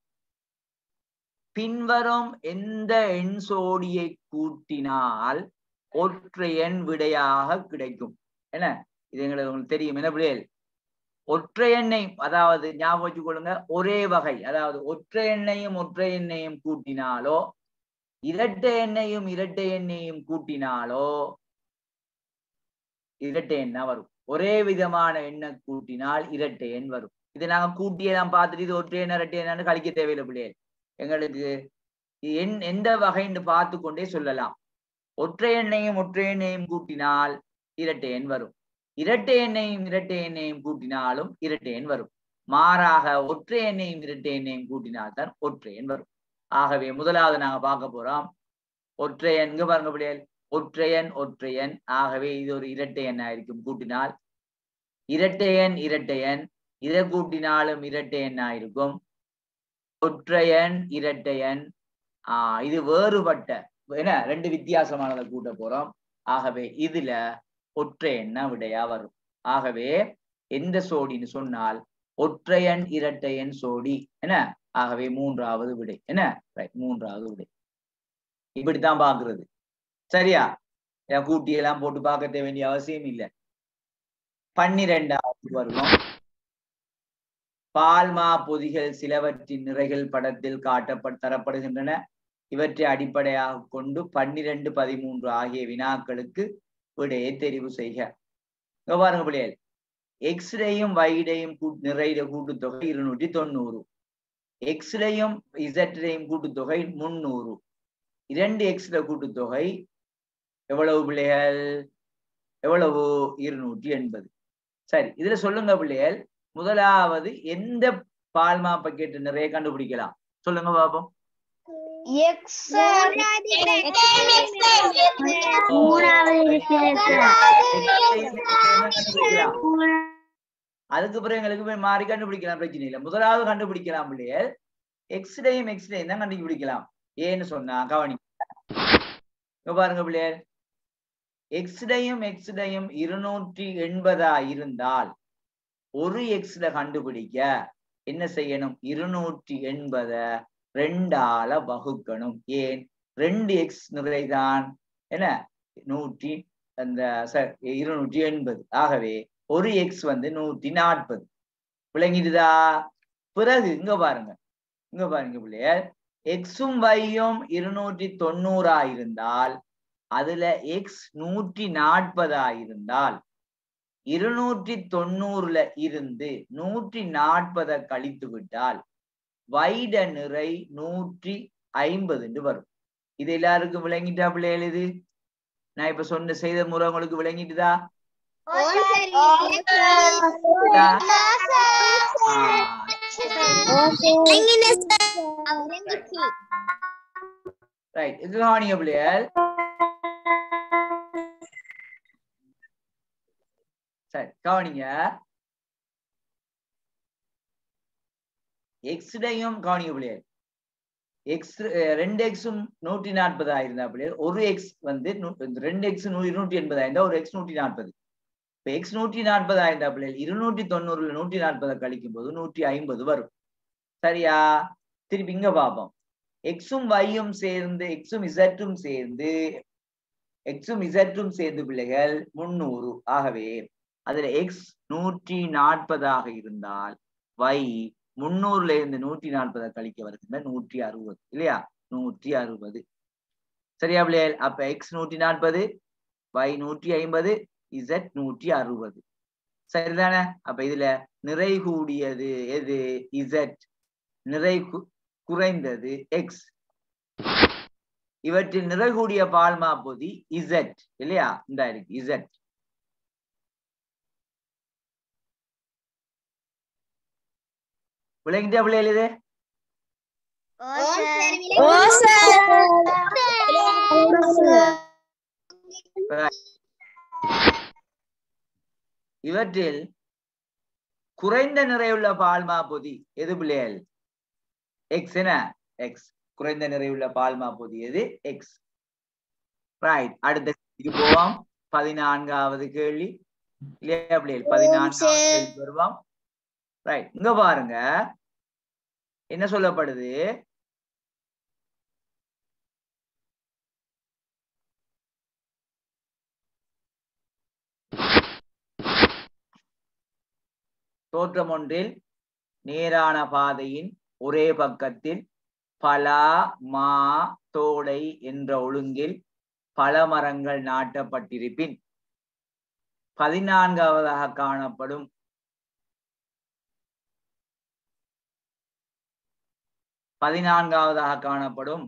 பின்வரும் எந்த எண் சோடியை கூட்டினால் ஒற்றை எண் விடையாக கிடைக்கும் என்ன இது எங்களுக்கு உங்களுக்கு தெரியும் என்ன பிள்ளைகள் ஒற்றை எண்ணை அதாவது ஞாபகம் வச்சுக் கொள்ளுங்க ஒரே வகை அதாவது ஒற்றை எண்ணையும் ஒற்றை எண்ணையும் கூட்டினாலோ இரட்டை எண்ணையும் இரட்டை எண்ணையும் கூட்டினாலோ இரட்டை எண்ணா வரும் ஒரே விதமான எண்ணை கூட்டினால் இரட்டை எண் வரும் இது நாங்க கூட்டியெல்லாம் பார்த்துட்டு இது ஒற்றை எண்ண இரட்டை எண்ணு கழிக்க தேவையில்லை பிள்ளைகள் எங்களுக்கு எண் எந்த வகைன்னு பார்த்து கொண்டே சொல்லலாம் ஒற்றை எண்ணையும் ஒற்றை எண்ணையும் கூட்டினால் இரட்டை எண் வரும் இரட்டை எண்ணையும் இரட்டை எண்ணையும் கூட்டினாலும் இரட்டை எண் வரும் மாறாக ஒற்றை எண்ணையும் இரட்டை எண்ணையும் கூட்டினால் தான் ஒற்றை எண் வரும் ஆகவே முதலாவது நாங்க பார்க்க போறோம் ஒற்றை எண்ங்க பாருங்க பிள்ளைகள் ஒற்றையன் ஒற்றையன் ஆகவே இது ஒரு இரட்டை எண்ணா இருக்கும் கூட்டினால் இரட்டையன் இரட்டையன் இதை கூட்டினாலும் இரட்டை எண்ணா இருக்கும் ஒற்றையன் இரட்டையன் ஆஹ் இது வேறுபட்ட என்ன ரெண்டு வித்தியாசமானதை கூட்ட போறோம் ஆகவே இதுல ஒற்றை எண்ணா விடையா வரும் ஆகவே எந்த சோடின்னு சொன்னால் ஒற்றையன் இரட்டையன் சோடி என்ன ஆகவே மூன்றாவது விடை என்ன Right, மூன்றாவது விடை இப்படித்தான் பாக்குறது சரியா என் கூட்டி எல்லாம் போட்டு பார்க்க வேண்டிய அவசியம் இல்லை பன்னிரெண்டாவது வருவோம் பால்மா பொதிகள் சிலவற்றின் நிறைகள் படத்தில் காட்டப்பட தரப்படுகின்றன இவற்றை அடிப்படையாக கொண்டு பன்னிரண்டு பதிமூன்று ஆகிய வினாக்களுக்கு விடையை தெரிவு செய்க இங்க பாருங்க பிள்ளைகள் எக்ஸ்ரேயும் வைடையும் நிறைய கூட்டுத்தொகை இருநூற்றி தொண்ணூறு எக்ஸ்ரேயும் இசட்ரையும் கூட்டுத்தொகை முன்னூறு இரண்டு எக்ஸ்ல கூட்டுத்தொகை எவ்வளவு பிள்ளைகள் எவ்வளவு இருநூற்றி எண்பது சரி இதுல சொல்லுங்க பிள்ளைகள் முதலாவது எந்த பால்மா பக்கெட் நிறைய கண்டுபிடிக்கலாம் சொல்லுங்க பாப்போம் அதுக்கு பிறகு எங்களுக்கு போய் மாறி கண்டுபிடிக்கலாம் பிரச்சனை இல்லை முதலாவது கண்டுபிடிக்கலாம் பிள்ளைகள் எக்ஸ்டேயும் எக்ஸ்டேயும் தான் கண்டுபிடிக்கலாம் ஏன்னு சொன்னா கவனி இங்க பாருங்க பிள்ளைகள் எக்ஸ்டையும் எக்ஸ்டையும் இருநூற்றி எண்பதா இருந்தால் ஒரு எக்ஸ்ல கண்டுபிடிக்க என்ன செய்யணும் இருநூற்றி எண்பத ரெண்டால வகுக்கணும் ஏன் ரெண்டு எக்ஸ் நிறைதான் என்ன நூற்றி அந்த இருநூற்றி எண்பது ஆகவே ஒரு எக்ஸ் வந்து நூற்றி நாற்பது விளங்கிடுதா பிறகு இங்க பாருங்க இங்க பாருங்க பிள்ளையர் எக்ஸும் வையும் இருநூற்றி தொண்ணூறா இருந்தால் அதுல எக்ஸ் நூற்றி நாற்பதா இருந்தால் இருநூற்றி தொண்ணூறுல இருந்து நூற்றி நாற்பதை கழித்து விட்டால் வைட நிறை நூற்றி ஐம்பதுன்னு வரும் இது எல்லாருக்கும் விளங்கிட்டா பிள்ளைகள் இது நான் இப்ப சொன்ன செய்த முறை உங்களுக்கு விளங்கிட்டுதா ரைட் இது கவனிங்க பிள்ளைகள் சரி கவனிங்க எக்ஸ்டையும் கவனிங்க பிள்ளைகள் எக்ஸ் ரெண்டு எக்ஸும் நூற்றி நாற்பது ஆயிருந்தா பிள்ளைகள் ஒரு எக்ஸ் வந்து நூ- ரெண்டு எக்ஸ் இருநூற்றி எண்பது ஆயிருந்தா ஒரு எக்ஸ் நூற்றி நாற்பது இப்ப எக்ஸ் நூற்றி நாற்பது ஆயிருந்தா பிள்ளைகள் இருநூற்றி தொண்ணூறுல நூற்றி நாற்பதை கழிக்கும் போது நூற்றி ஐம்பது வரும் சரியா திருப்பி இங்க பார்ப்போம் எக்ஸும் வையும் சேர்ந்து எக்ஸும் இசட்டும் சேர்ந்து எக்ஸும் இசட்டும் சேர்ந்து பிள்ளைகள் முன்னூறு ஆகவே அதுல எக்ஸ் நூற்றி நாற்பதாக இருந்தால் y முன்னூறுல இருந்து நூற்றி நாற்பதை கழிக்க வருகின்ற நூற்றி அறுபது இல்லையா நூற்றி அறுபது சரியா பிள்ளைகள் அப்ப எக்ஸ் நூற்றி நாற்பது y நூற்றி ஐம்பது z நூற்றி அறுபது சரிதானே அப்ப இதுல நிறை கூடியது எது z நிறை கு- குறைந்தது எக்ஸ் இவற்றில் நிறை கூடிய பால்மா பொதி இசட் இல்லையா இந்த இருக்கு இசட் விளங்கிட்டா பிள்ளைகள் இது இவற்றில் குறைந்த நிறையுள்ள பால்மா பொதி எது பிள்ளைகள் எக்ஸ் என்ன எக்ஸ் குறைந்த நிறையுள்ள பால்மா பொதி எது எக்ஸ் ரைட் அடுத்த கேள்விக்கு போவோம் பதினான்காவது கேள்வி இல்லையா பிள்ளைகள் பதினான்காவது கேள்வி வருவோம் ரைட் இங்க பாருங்க என்ன சொல்லப்படுது தோற்றம் ஒன்றில் நேரான பாதையின் ஒரே பக்கத்தில் பலா மா தோடை என்ற ஒழுங்கில் பல மரங்கள் நாட்டப்பட்டிருப்பின் பதினான்காவதாக காணப்படும் பதினான்காவதாக காணப்படும்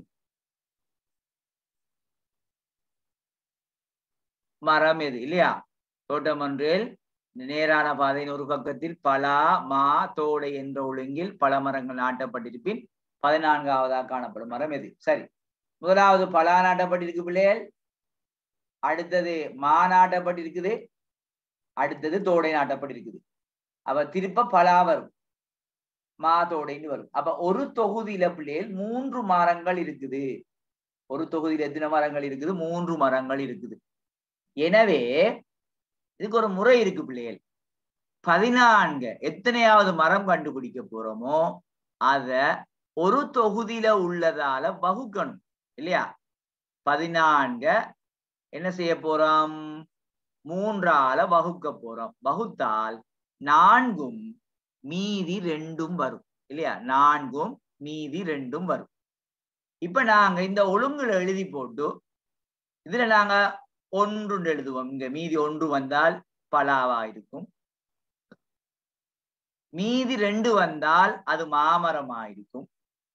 மரம் எது இல்லையா தோட்டம் ஒன்றில் நேரான பாதையின் ஒரு பக்கத்தில் பலா மா தோடை என்ற ஒழுங்கில் பல மரங்கள் நாட்டப்பட்டிருப்பின் பதினான்காவதாக காணப்படும் மரம் எது சரி முதலாவது பலா நாட்டப்பட்டிருக்கு பிள்ளைகள் அடுத்தது மா நாட்டப்பட்டிருக்குது அடுத்தது தோடை நாட்டப்பட்டிருக்குது அப்ப திருப்ப பலா வரும் மா தோடைன்னு வரும் அப்ப ஒரு தொகுதியில பிள்ளைகள் மூன்று மரங்கள் இருக்குது ஒரு தொகுதியில எத்தனை மரங்கள் இருக்குது மூன்று மரங்கள் இருக்குது எனவே இதுக்கு ஒரு முறை இருக்கு பிள்ளைகள் பதினான்கு எத்தனையாவது மரம் கண்டுபிடிக்க போறோமோ அத ஒரு தொகுதியில உள்ளதால வகுக்கணும் இல்லையா பதினான்க என்ன செய்ய போறோம் மூன்றால வகுக்க போறோம் வகுத்தால் நான்கும் மீதி ரெண்டும் வரும் இல்லையா நான்கும் மீதி ரெண்டும் வரும் இப்ப நாங்க இந்த ஒழுங்குல எழுதி போட்டு இதுல நாங்க ஒன்று எழுதுவோம் இங்க மீதி ஒன்று வந்தால் பலாவா இருக்கும் மீதி ரெண்டு வந்தால் அது மாமரமா இருக்கும்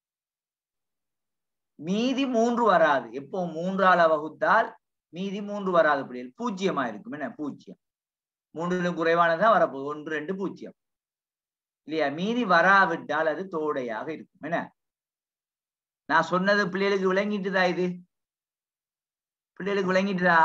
மீதி மூன்று வராது எப்போ மூன்றால வகுத்தால் மீதி மூன்று வராது பிள்ளைகள் பூஜ்ஜியமா இருக்கும் என்ன பூஜ்ஜியம் மூன்றிலும் குறைவானதான் வரப்போகுது ஒன்று ரெண்டு பூஜ்ஜியம் இல்லையா மீதி வராவிட்டால் அது தோடையாக இருக்கும் என்ன நான் சொன்னது பிள்ளைகளுக்கு விளங்கிட்டுதா இது பிள்ளைகளுக்கு விளங்கிட்டுதா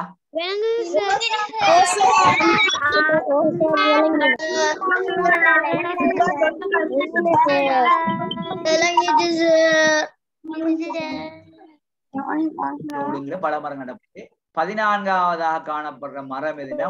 ஒழுங்குல பல மரம் நடப்பது பதினான்காவதாக காணப்படுற மரம் எதுனா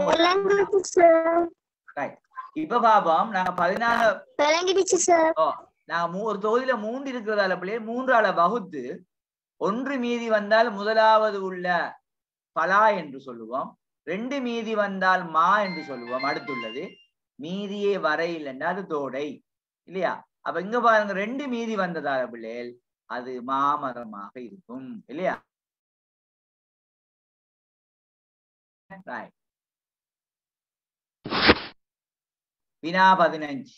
இப்ப பாப்போம் நாங்க பதினாலு விளங்கிடுச்சு சார் ஓ நாங்க மூ ஒரு தொகுதியில மூன்று இருக்கிறதால பிள்ளைய மூன்றால வகுத்து ஒன்று மீதி வந்தால் முதலாவது உள்ள பலா என்று சொல்லுவோம் ரெண்டு மீதி வந்தால் மா என்று சொல்லுவோம் அடுத்துள்ளது மீதியே வரையில்லைன்னா அது தோடை இல்லையா அப்ப இங்க பாருங்க ரெண்டு மீதி வந்ததால பிள்ளைகள் அது மாமரமாக இருக்கும் இல்லையா Right. வினா பதினஞ்சு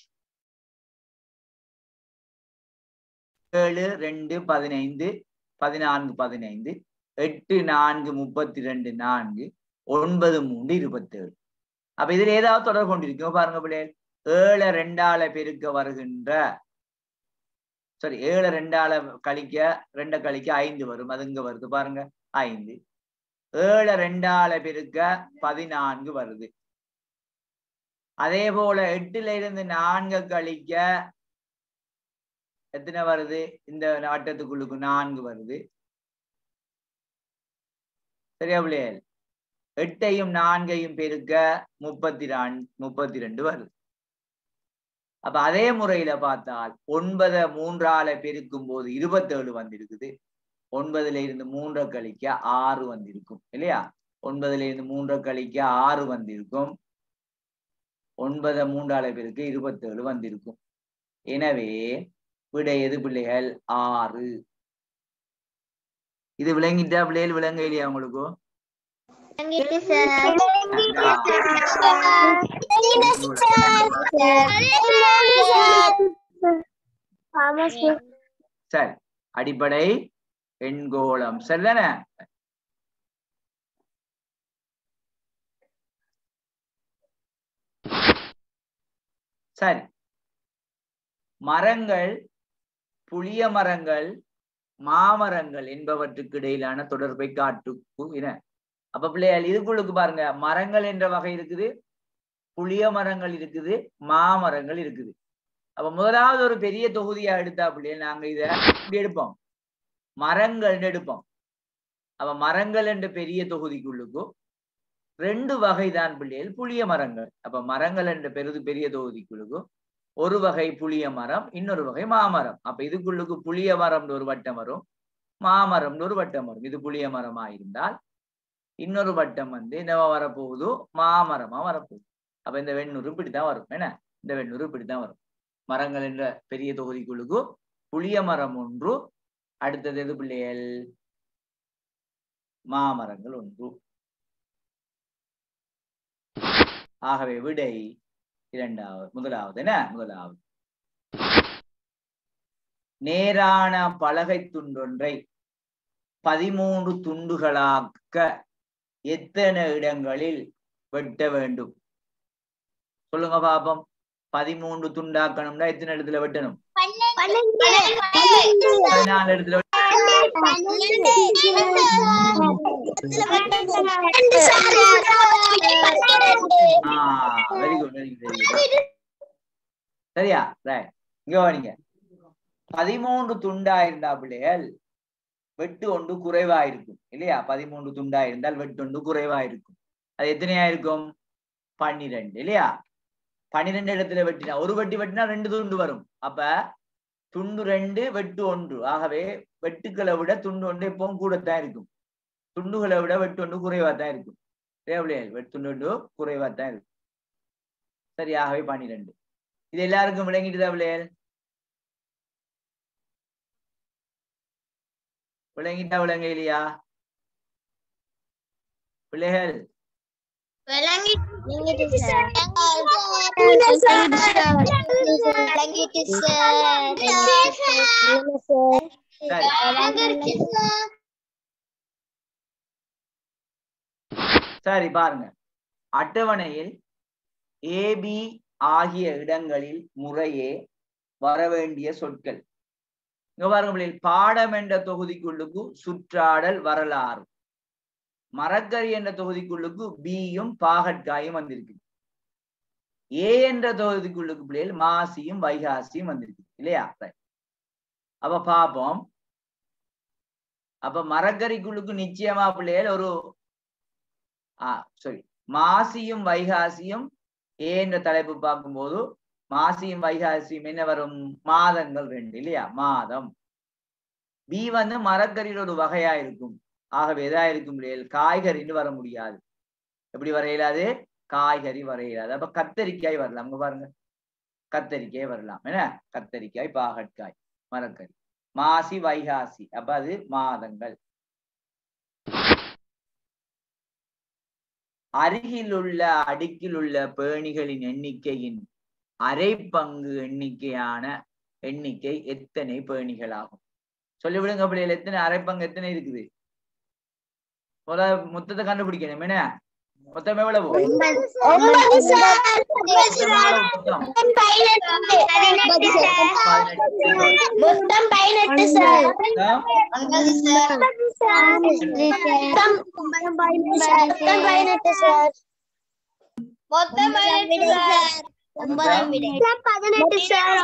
ஏழு ரெண்டு பதினைந்து பதினான்கு பதினைந்து எட்டு நான்கு முப்பத்தி ரெண்டு நான்கு ஒன்பது மூன்று இருபத்தேழு அப்ப இதுல ஏதாவது தொடர்பு கொண்டிருக்கும் பாருங்க பிள்ளைகள் ஏழு ரெண்டால பெருக்க வருகின்ற சாரி ஏழு ரெண்டால கழிக்க ரெண்ட கழிக்க ஐந்து வரும் அது இங்க வருது பாருங்க ஐந்து ஏழு ரெண்டால பெருக்க பதினான்கு வருது அதே போல எட்டுல இருந்து நான்கு கழிக்க எத்தனை வருது இந்த வட்டத்துக்குள்ளுக்கு நான்கு வருது சரியா பிள்ளைகள் எட்டையும் நான்கையும் பெருக்க முப்பத்தி முப்பத்தி ரெண்டு வருது அப்ப அதே முறையில பார்த்தால் ஒன்பதை மூன்றால பெருக்கும் போது இருபத்தேழு வந்திருக்குது ஒன்பதுல இருந்து மூன்றை கழிக்க ஆறு வந்திருக்கும் இல்லையா ஒன்பதுல இருந்து மூன்றை கழிக்க ஆறு வந்திருக்கும் ஒன்பதை மூன்றால பெருக்க இருபத்தேழு வந்திருக்கும் எனவே விடை எது பிள்ளைகள் ஆறு இது விளங்கிட்டா பிள்ளைகள் விளங்க இல்லையா உங்களுக்கு விளங்கிட்டு சார் ஆமா சார் சரி அடிப்படை எண்கோளம் சரிதானே சரி மரங்கள் புளிய மரங்கள் மாமரங்கள் என்பவற்றுக்கு இடையிலான தொடர்பை காட்டுகிற அப்ப பிள்ளைகள் இதுக்குள்ளுக்கு பாருங்க மரங்கள் என்ற வகை இருக்குது புளிய மரங்கள் இருக்குது மாமரங்கள் இருக்குது அப்ப முதலாவது ஒரு பெரிய தொகுதியா எடுத்தா பிள்ளைகள் நாங்க இத இப்படி எடுப்போம் மரங்கள்னு எடுப்போம் அப்ப மரங்கள் என்ற பெரிய தொகுதிக்குள்ளுக்கும் ரெண்டு வகைதான் பிள்ளைகள் புளிய மரங்கள் அப்ப மரங்கள் என்ற பெருது பெரிய தொகுதிக்குள்ளுக்கும் ஒரு வகை புளிய மரம் இன்னொரு வகை மாமரம் அப்ப இதுக்குள்ளுக்கு புளிய மரம்னு ஒரு வட்டம் வரும் மாமரம்னு ஒரு வட்டம் வரும் இது புளிய மரமா இருந்தால் இன்னொரு வட்டம் வந்து என்னவா வரப்போகுது மாமரமா வரப்போகுது அப்ப இந்த வெண்ணூறு இப்படித்தான் வரும் என்ன இந்த வெண்ணூறு இப்படித்தான் வரும் மரங்கள் என்ற பெரிய தொகுதிக்குள்ளுக்கு புளிய மரம் ஒன்று அடுத்தது எது பிள்ளைகள் மாமரங்கள் ஒன்று ஆகவே விடை இரண்டாவது முதலாவது என்ன முதலாவது நேரான பலகை துண்டொன்றை பதிமூன்று துண்டுகளாக்க எத்தனை இடங்களில் வெட்ட வேண்டும் சொல்லுங்க பாப்போம் பதிமூன்று துண்டாக்கணும்னா எத்தனை இடத்துல வெட்டணும் பதினாலு இடத்துல வெட்ட- ah very good very good very good சரியா ரைட் இங்க வாங்க பதிமூன்று துண்டா இருந்தா பிள்ளைகள் வெட்டு ஒன்று குறைவா இருக்கும் இல்லையா பதிமூன்று துண்டா இருந்தால் வெட்டு ஒன்று குறைவா இருக்கும் அது எத்தனையா இருக்கும் பன்னிரெண்டு இல்லையா பன்னிரெண்டு இடத்துல வெட்டினா ஒரு வெட்டி வெட்டினா ரெண்டு துண்டு வரும் அப்ப துண்டு ரெண்டு வெட்டு ஒன்று ஆகவே வெட்டுக்களை விட துண்டு ஒன்று எப்பவும் கூடத்தான் இருக்கும் துண்டுகளை விட வெட்டு ஒன்று குறைவா தான் இருக்கும் சரியா பிள்ளைகள் வெட்டு துண்டு ஒன்று குறைவா தான் இருக்கும் சரி ஆகவே பன்னிரெண்டு இது எல்லாருக்கும் விளங்கிட்டுதா பிள்ளைகள் விளங்கிட்டா விளங்க இல்லையா பிள்ளைகள் விளங்கிட்டு சார் விளங்கிட்டு சார் சரி சரி பாருங்க அட்டவணையில் ஏபி ஆகிய இடங்களில் முறையே வரவேண்டிய சொற்கள் இங்க பாருங்க பிள்ளைகள் பாடம் என்ற தொகுதிக்குள்ளுக்கு சுற்றாடல் வரலாறு மரக்கறி என்ற தொகுதிக்குள்ளுக்கு பியும் பாகற்காயும் வந்திருக்கு ஏ என்ற தொகுதிக்குள்ளுக்கு பிள்ளைகள் மாசியும் வைகாசியும் வந்திருக்கு இல்லையா Right. அப்ப பாப்போம் அப்ப மரக்கறிக்குள்ளுக்கு நிச்சயமா பிள்ளைகள் ஒரு ஆ sorry மாசியும் வைகாசியும் ஏ என்ற தலைப்பு பார்க்கும்போது மாசியும் வைகாசியும் என்ன வரும் மாதங்கள் ரெண்டு இல்லையா மாதம் பி வந்து மரக்கறியில் ஒரு வகையா இருக்கும் ஆகவே எதா இருக்கும் பிள்ளைகள் காய்கறின்னு வர முடியாது எப்படி வர இயலாது காய்கறி வர இயலாது அப்ப கத்தரிக்காய் வரலாம் அங்க பாருங்க கத்தரிக்காய் வரலாம் என்ன கத்தரிக்காய் பாகற்காய் மரக்கறி மாசி வைகாசி அப்ப அது மாதங்கள் அருகிலுள்ள அடுக்கிலுள்ள பேணிகளின் எண்ணிக்கையின் அரை பங்கு எண்ணிக்கையான எண்ணிக்கை எத்தனை பேணிகளாகும் சொல்லிவிடுங்க பிள்ளைகள் எத்தனை அரை பங்கு எத்தனை இருக்குது முதல்ல மொத்தத்தை கண்டுபிடிக்கணும் என்ன மொத்தம் எவ்வளவு ஒன்பது சார் மொத்தம் பதினெட்டு. மொத்தம் பதினெட்டு சார் மொத்தம் மொத்தம் பதினெட்டு சார் மொத்தம் பதினெட்டு சார் ஒன்பதாம் விடை பதினெட்டு சார்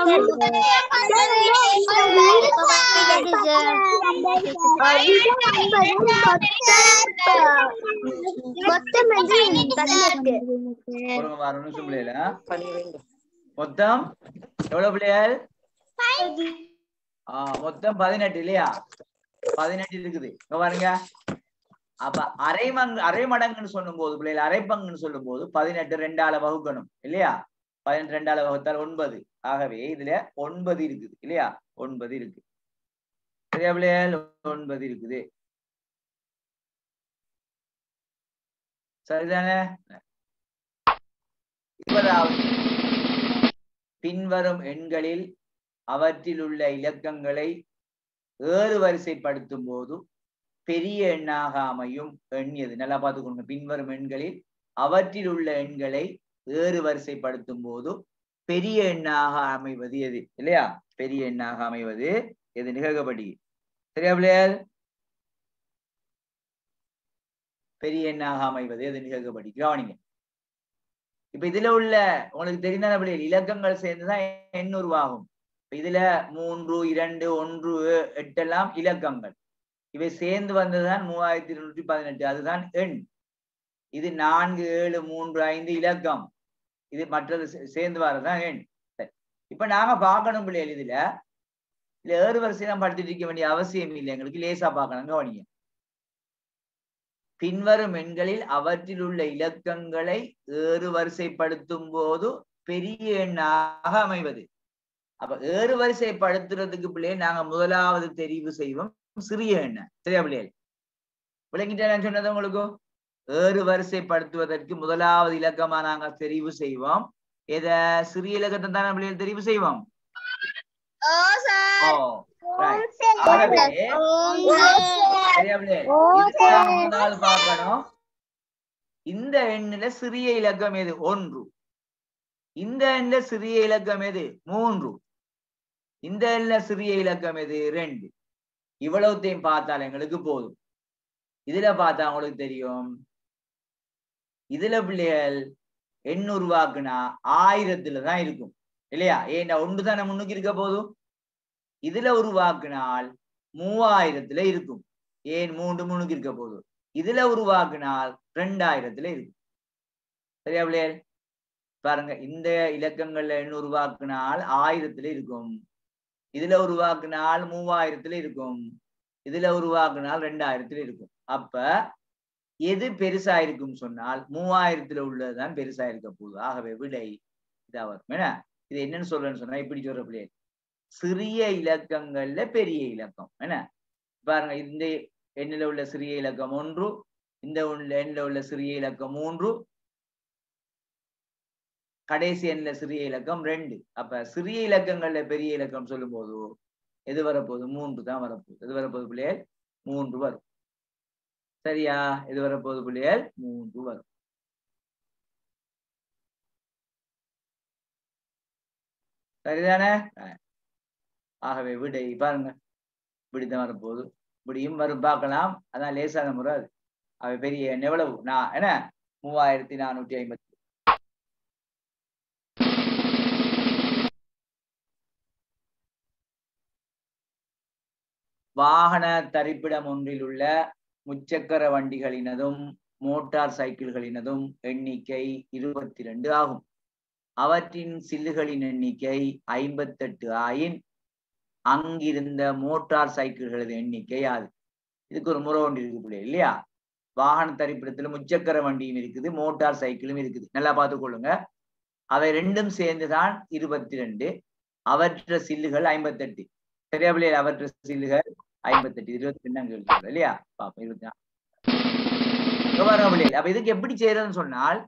மொத்தம் பதினெட்டு ஒரு வாரம் ஒரு நிமிஷம் பிள்ளைகளா மொத்தம் எவ்வளவு பிள்ளைகள் ஆஹ் மொத்தம் பதினெட்டு இல்லையா பதினெட்டு இருக்குது இங்க பாருங்க அப்ப அரை மங்கு அரை மடங்குன்னு சொல்லும் போது பிள்ளைகள் அரை பங்குன்னு சொல்லும் போது பதினெட்டு ரெண்டால வகுக்கணும் இல்லையா பதினெட்டு ரெண்டால வகுத்தால் ஒன்பது ஆகவே இதுல ஒன்பது இருக்குது இல்லையா ஒன்பது இருக்கு சரியா பிள்ளைகள் ஒன்பது இருக்குது சரிதானே இருபதாவது பின்வரும் எண்களில் அவற்றில் உள்ள இலக்கங்களை ஏறு வரிசைப்படுத்தும் போது பெரிய எண்ணாக அமையும் எண் எது நல்லா பார்த்துக்கோங்க பின்வரும் எண்களில் அவற்றில் உள்ள எண்களை ஏறு வரிசைப்படுத்தும் போது பெரிய எண்ணாக அமைவது எது இல்லையா பெரிய எண்ணாக அமைவது எது நிகழ்கப்படி சரியா பிள்ளையார் பெரிய எண்ணாக அமைவது எது நிகழ்கப்படி கவனிங்க இப்ப இதுல உள்ள உங்களுக்கு தெரிந்தான பிள்ளைகள் இலக்கங்கள் சேர்ந்துதான் எண் உருவாகும் இப்ப இதுல மூன்று இரண்டு ஒன்று எட்டெல்லாம் இலக்கங்கள் இவை சேர்ந்து வந்ததுதான் மூவாயிரத்தி இருநூற்றி பதினெட்டு அதுதான் எண் இது நான்கு ஏழு மூன்று ஐந்து இலக்கம் இது மற்றது சே- சேர்ந்து வரதுதான் எண் சரி இப்ப நாங்க பார்க்கணும் பிள்ளைகள் இதுல இல்ல ஏறு வரிசையெல்லாம் படுத்திட்டு இருக்க வேண்டிய அவசியம் இல்லை எங்களுக்கு லேசா பார்க்கணும் கவனிங்க பின்வரும் எண்களில் அவற்றில் உள்ள இலக்கங்களை ஏறு வரிசைப்படுத்தும் போது பெரிய எண்ணாக அமைவது அப்ப ஏறு வரிசைப்படுத்துறதுக்கு பிள்ளை நாங்க முதலாவது தெரிவு செய்வோம் சிறிய எண்ணெய் சரியா பிள்ளைகள் விளங்கிட்டேன் நான் சொன்னது உங்களுக்கு ஏறு வரிசைப்படுத்துவதற்கு முதலாவது இலக்கமா நாங்க தெரிவு செய்வோம் எத சிறிய இலக்கத்தை தானே பிள்ளைகள் தெரிவு செய்வோம் ஓ right. ஆகவே சரியா பிள்ளைகள் இதுக்கு நாங்க முதலாவது பார்க்கணும் இந்த எண்ணில சிறிய இலக்கம் எது ஒன்று இந்த எண்ணில சிறிய இலக்கம் எது மூன்று இந்த எண்ணில சிறிய இலக்கம் எது ரெண்டு இவ்வளவுத்தையும் பார்த்தால் எங்களுக்கு போதும் இதுல பார்த்தா உங்களுக்கு தெரியும் இதுல பிள்ளைகள் எண் உருவாக்குனா ஆயிரத்துல தான் இருக்கும் இல்லையா ஏன்னா ஒன்று தானே முன்னுக்கு இருக்க போதும் இதுல உருவாக்குனால் மூவாயிரத்துல இருக்கும் ஏன் மூன்று முன்னுக்கு இருக்க போதும் இதுல உருவாக்குனால் ரெண்டாயிரத்துல இருக்கும் சரியா பிள்ளைகள் பாருங்க இந்த இலக்கங்கள்ல எண் உருவாக்குனால் ஆயிரத்துல இருக்கும் இதுல உருவாக்குனால் மூவாயிரத்துல இருக்கும் இதுல உருவாக்குனால் ரெண்டாயிரத்துல இருக்கும் அப்ப எது பெருசா இருக்கும் சொன்னால் மூவாயிரத்துல உள்ளதுதான் பெருசா இருக்க போகுது ஆகவே விடை இதா வரும் என்ன இது என்னன்னு சொல்றேன்னு சொன்னா இப்படி சொல்ற பிள்ளைகள் சிறிய இலக்கங்கள்ல பெரிய இலக்கம் என்ன பாருங்க இந்த எண்ணில உள்ள சிறிய இலக்கம் ஒன்று இந்த உள்ள எண்ணில உள்ள சிறிய இலக்கம் மூன்று கடைசி எண்ணில சிறிய இலக்கம் ரெண்டு அப்ப சிறிய இலக்கங்கள்ல பெரிய இலக்கம் சொல்லும் போது எது வரப்போகுது மூன்று தான் வரப்போகுது எது வரப்போகுது பிள்ளைகள் மூன்று வரும் சரியா எது வரப்போகுது பிள்ளைகள் மூன்று வரும் சரிதானே அஹ். ஆகவே விடை பாருங்க இப்படித்தான் வரப்போகுது இப்படியும் வரும் பார்க்கலாம் அதான் லேசான முறை அது அவை பெரிய எண் எவ்வளவு நான் என்ன மூவாயிரத்தி நானூற்றி ஐம்பத்தி வாகன தரிப்பிடம் ஒன்றில் உள்ள முச்சக்கர வண்டிகளினதும் மோட்டார் சைக்கிள்களினதும் எண்ணிக்கை இருபத்தி ரெண்டு ஆகும் அவற்றின் சில்லுகளின் எண்ணிக்கை ஐம்பத்தெட்டு ஆயின் அங்கிருந்த மோட்டார் சைக்கிள்களது எண்ணிக்கை அது இதுக்கு ஒரு முறை ஒன்று இருக்கு பிள்ளை இல்லையா வாகன தரிப்பிடத்துல முச்சக்கர வண்டியும் இருக்குது மோட்டார் சைக்கிளும் இருக்குது நல்லா பார்த்துக்கொள்ளுங்க அவை ரெண்டும் சேர்ந்துதான் இருபத்தி ரெண்டு அவற்ற சில்லுகள் ஐம்பத்தெட்டு சரியா பிள்ளைகள் அவற்ற சில்லுகள் ஐம்பத்தெட்டு இருபத்தி ரெண்டு அங்க இருக்கு இல்லையா பாப்போம் இருபத்தி நாலு இங்க பாருங்க பிள்ளைகள் அப்ப இதுக்கு எப்படி செய்யறதுன்னு சொன்னால்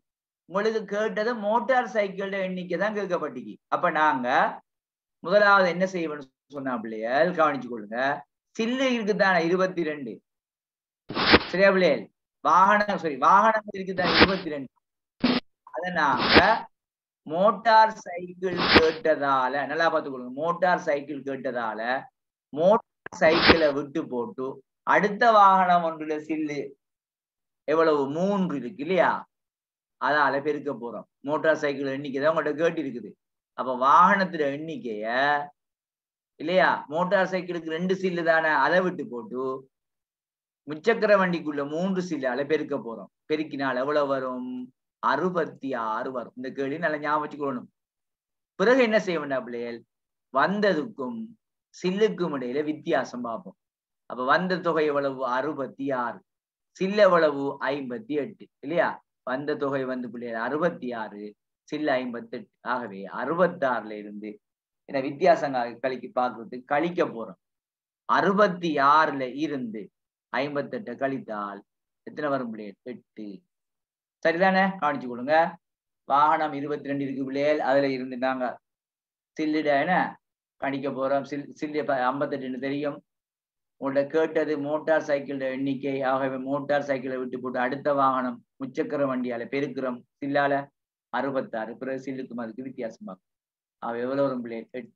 உங்களுக்கு கேட்டது மோட்டார் சைக்கிளோட எண்ணிக்கை தான் கேட்கப்பட்டிக்கு அப்ப நாங்க முதலாவது என்ன செய்யணும்னு சொன்னா பிள்ளைகள் கவனிச்சு கொள்ளுங்க சில்லு இருக்குதானே இருபத்தி ரெண்டு சரியா பிள்ளைகள் வாகனம் சாரி வாகனம் இருக்குதானே இருபத்தி ரெண்டு அத நாங்க மோட்டார் சைக்கிள் கேட்டதால நல்லா பார்த்துக்கொள்ளுங்க மோட்டார் சைக்கிள் கேட்டதால மோட்டார் சைக்கிளை விட்டு போட்டு அடுத்த வாகனம் ஒன்றுல சில்லு எவ்வளவு மூன்று இருக்கு இல்லையா அதால பெருக்க போறோம் மோட்டார் சைக்கிள் எண்ணிக்கை தான் உங்கள்கிட்ட கேட்டு இருக்குது அப்ப வாகனத்துல எண்ணிக்கைய இல்லையா மோட்டார் சைக்கிளுக்கு ரெண்டு சில்லு தானே அதை விட்டு போட்டு முச்சக்கர வண்டிக்குள்ள மூன்று சில்லால பெருக்க போறோம் பெருக்கினால் எவ்வளவு வரும் அறுபத்தி ஆறு வரும் இந்த கேள்வி நல்லா ஞாபகம் வச்சுக்கணும் பிறகு என்ன செய்ய வேண்டாம் பிள்ளைகள் வந்ததுக்கும் சில்லுக்கும் இடையில வித்தியாசம் பார்ப்போம் அப்ப வந்த தொகை எவ்வளவு அறுபத்தி ஆறு சில்ல எவ்வளவு ஐம்பத்தி எட்டு இல்லையா வந்த தொகை வந்து பிள்ளைகள் அறுபத்தி ஆறு சில்ல ஐம்பத்தி எட்டு ஆகவே அறுபத்தி ஆறுல இருந்து இந்த வித்தியாசம் கழிக்க பார்க்கறதுக்கு கழிக்க போறோம் அறுபத்தி ஆறுல இருந்து ஐம்பத்தெட்டை கழித்தால் எத்தனை வரும் பிள்ளைகள் எட்டு சரிதானே கவனிச்சு கொடுங்க வாகனம் இருபத்தி ரெண்டு இருக்கு பிள்ளைகள் அதுல இருந்து நாங்க சில்லிட என்ன கணிக்க போறோம் சில் சில்லு ஐம்பத்தெட்டுன்னு தெரியும் உங்கள்ட்ட கேட்டது மோட்டார் சைக்கிள் எண்ணிக்கை ஆகவே மோட்டார் சைக்கிளை விட்டு போட்டு அடுத்த வாகனம் முச்சக்கர வண்டியால பெருக்கிறோம் சில்லால அறுபத்தாறு பிறகு சில்லுக்கும் அதுக்கு வித்தியாசமாகும் அவ எவ்வளவு வரும் பிள்ளைகள் எட்டு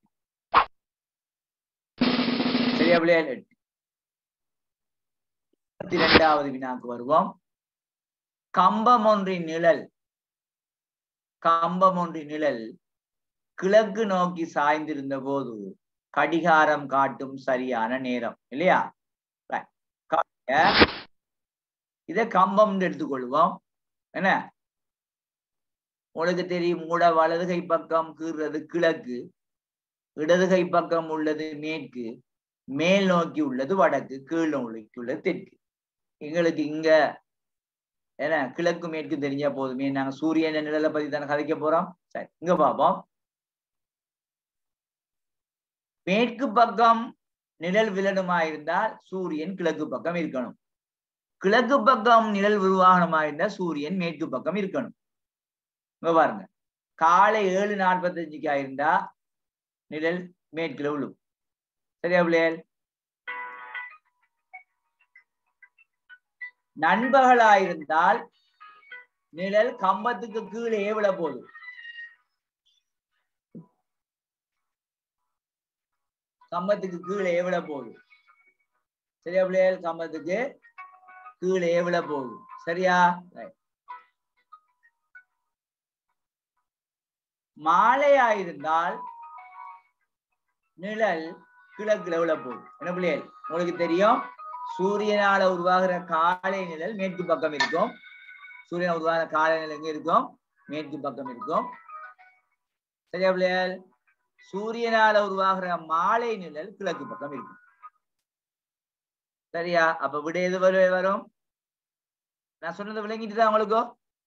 சரியா பிள்ளைகள் எட்டு இருபத்தி ரெண்டாவது வினாக்கு வருவோம் கம்பம் ஒன்றின் நிழல் கம்பம் ஒன்றின் நிழல் கிழக்கு நோக்கி சாய்ந்திருந்த போது கடிகாரம் காட்டும் சரியான நேரம் இல்லையா இத கம்பம் எடுத்துக்கொள்வோம் என்ன உங்களுக்கு தெரியும் கூட வலதுகை பக்கம் கீறுறது கிழக்கு இடதுகை பக்கம் உள்ளது மேற்கு மேல் நோக்கி உள்ளது வடக்கு கீழ் நோக்கி உள்ளது தெற்கு எங்களுக்கு இங்க ஏன்னா கிழக்கு மேற்கு தெரிஞ்சா போதுமே நாங்க சூரியன் நிழலை பத்தி தானே கதைக்க போறோம் சரி இங்க பார்ப்போம் மேற்கு பக்கம் நிழல் விழணுமா இருந்தால் சூரியன் கிழக்கு பக்கம் இருக்கணும் கிழக்கு பக்கம் நிழல் உருவாகணுமா இருந்தா சூரியன் மேற்கு பக்கம் இருக்கணும் இங்க பாருங்க காலை ஏழு நாற்பத்தஞ்சுக்கு ஆயிருந்தா நிழல் மேற்குல விழும் சரியா பிள்ளைகள் நண்பகலாயிருந்தால் நிழல் கம்பத்துக்கு கீழே விழ போகுது கம்பத்துக்கு கீழே விழ போகுது சரியா பிள்ளைகள் கம்பத்துக்கு கீழே விழ போகுது சரியா மாலையாயிருந்தால் நிழல் கிழக்குல விழ போகுது என்ன பிள்ளைகள் உங்களுக்கு தெரியும் சூரியனால உருவாகிற காலை நிழல் மேற்கு பக்கம் இருக்கும் சூரியன் உருவாகிற காலை நிழல் எங்க இருக்கும் மேற்கு பக்கம் இருக்கும் சரியா பிள்ளைகள் சூரியனால உருவாகிற மாலை நிழல் கிழக்கு பக்கம் இருக்கும் சரியா அப்ப விட எது வரும் வரும் நான் சொன்னது விளங்கிட்டு தான் உங்களுக்கு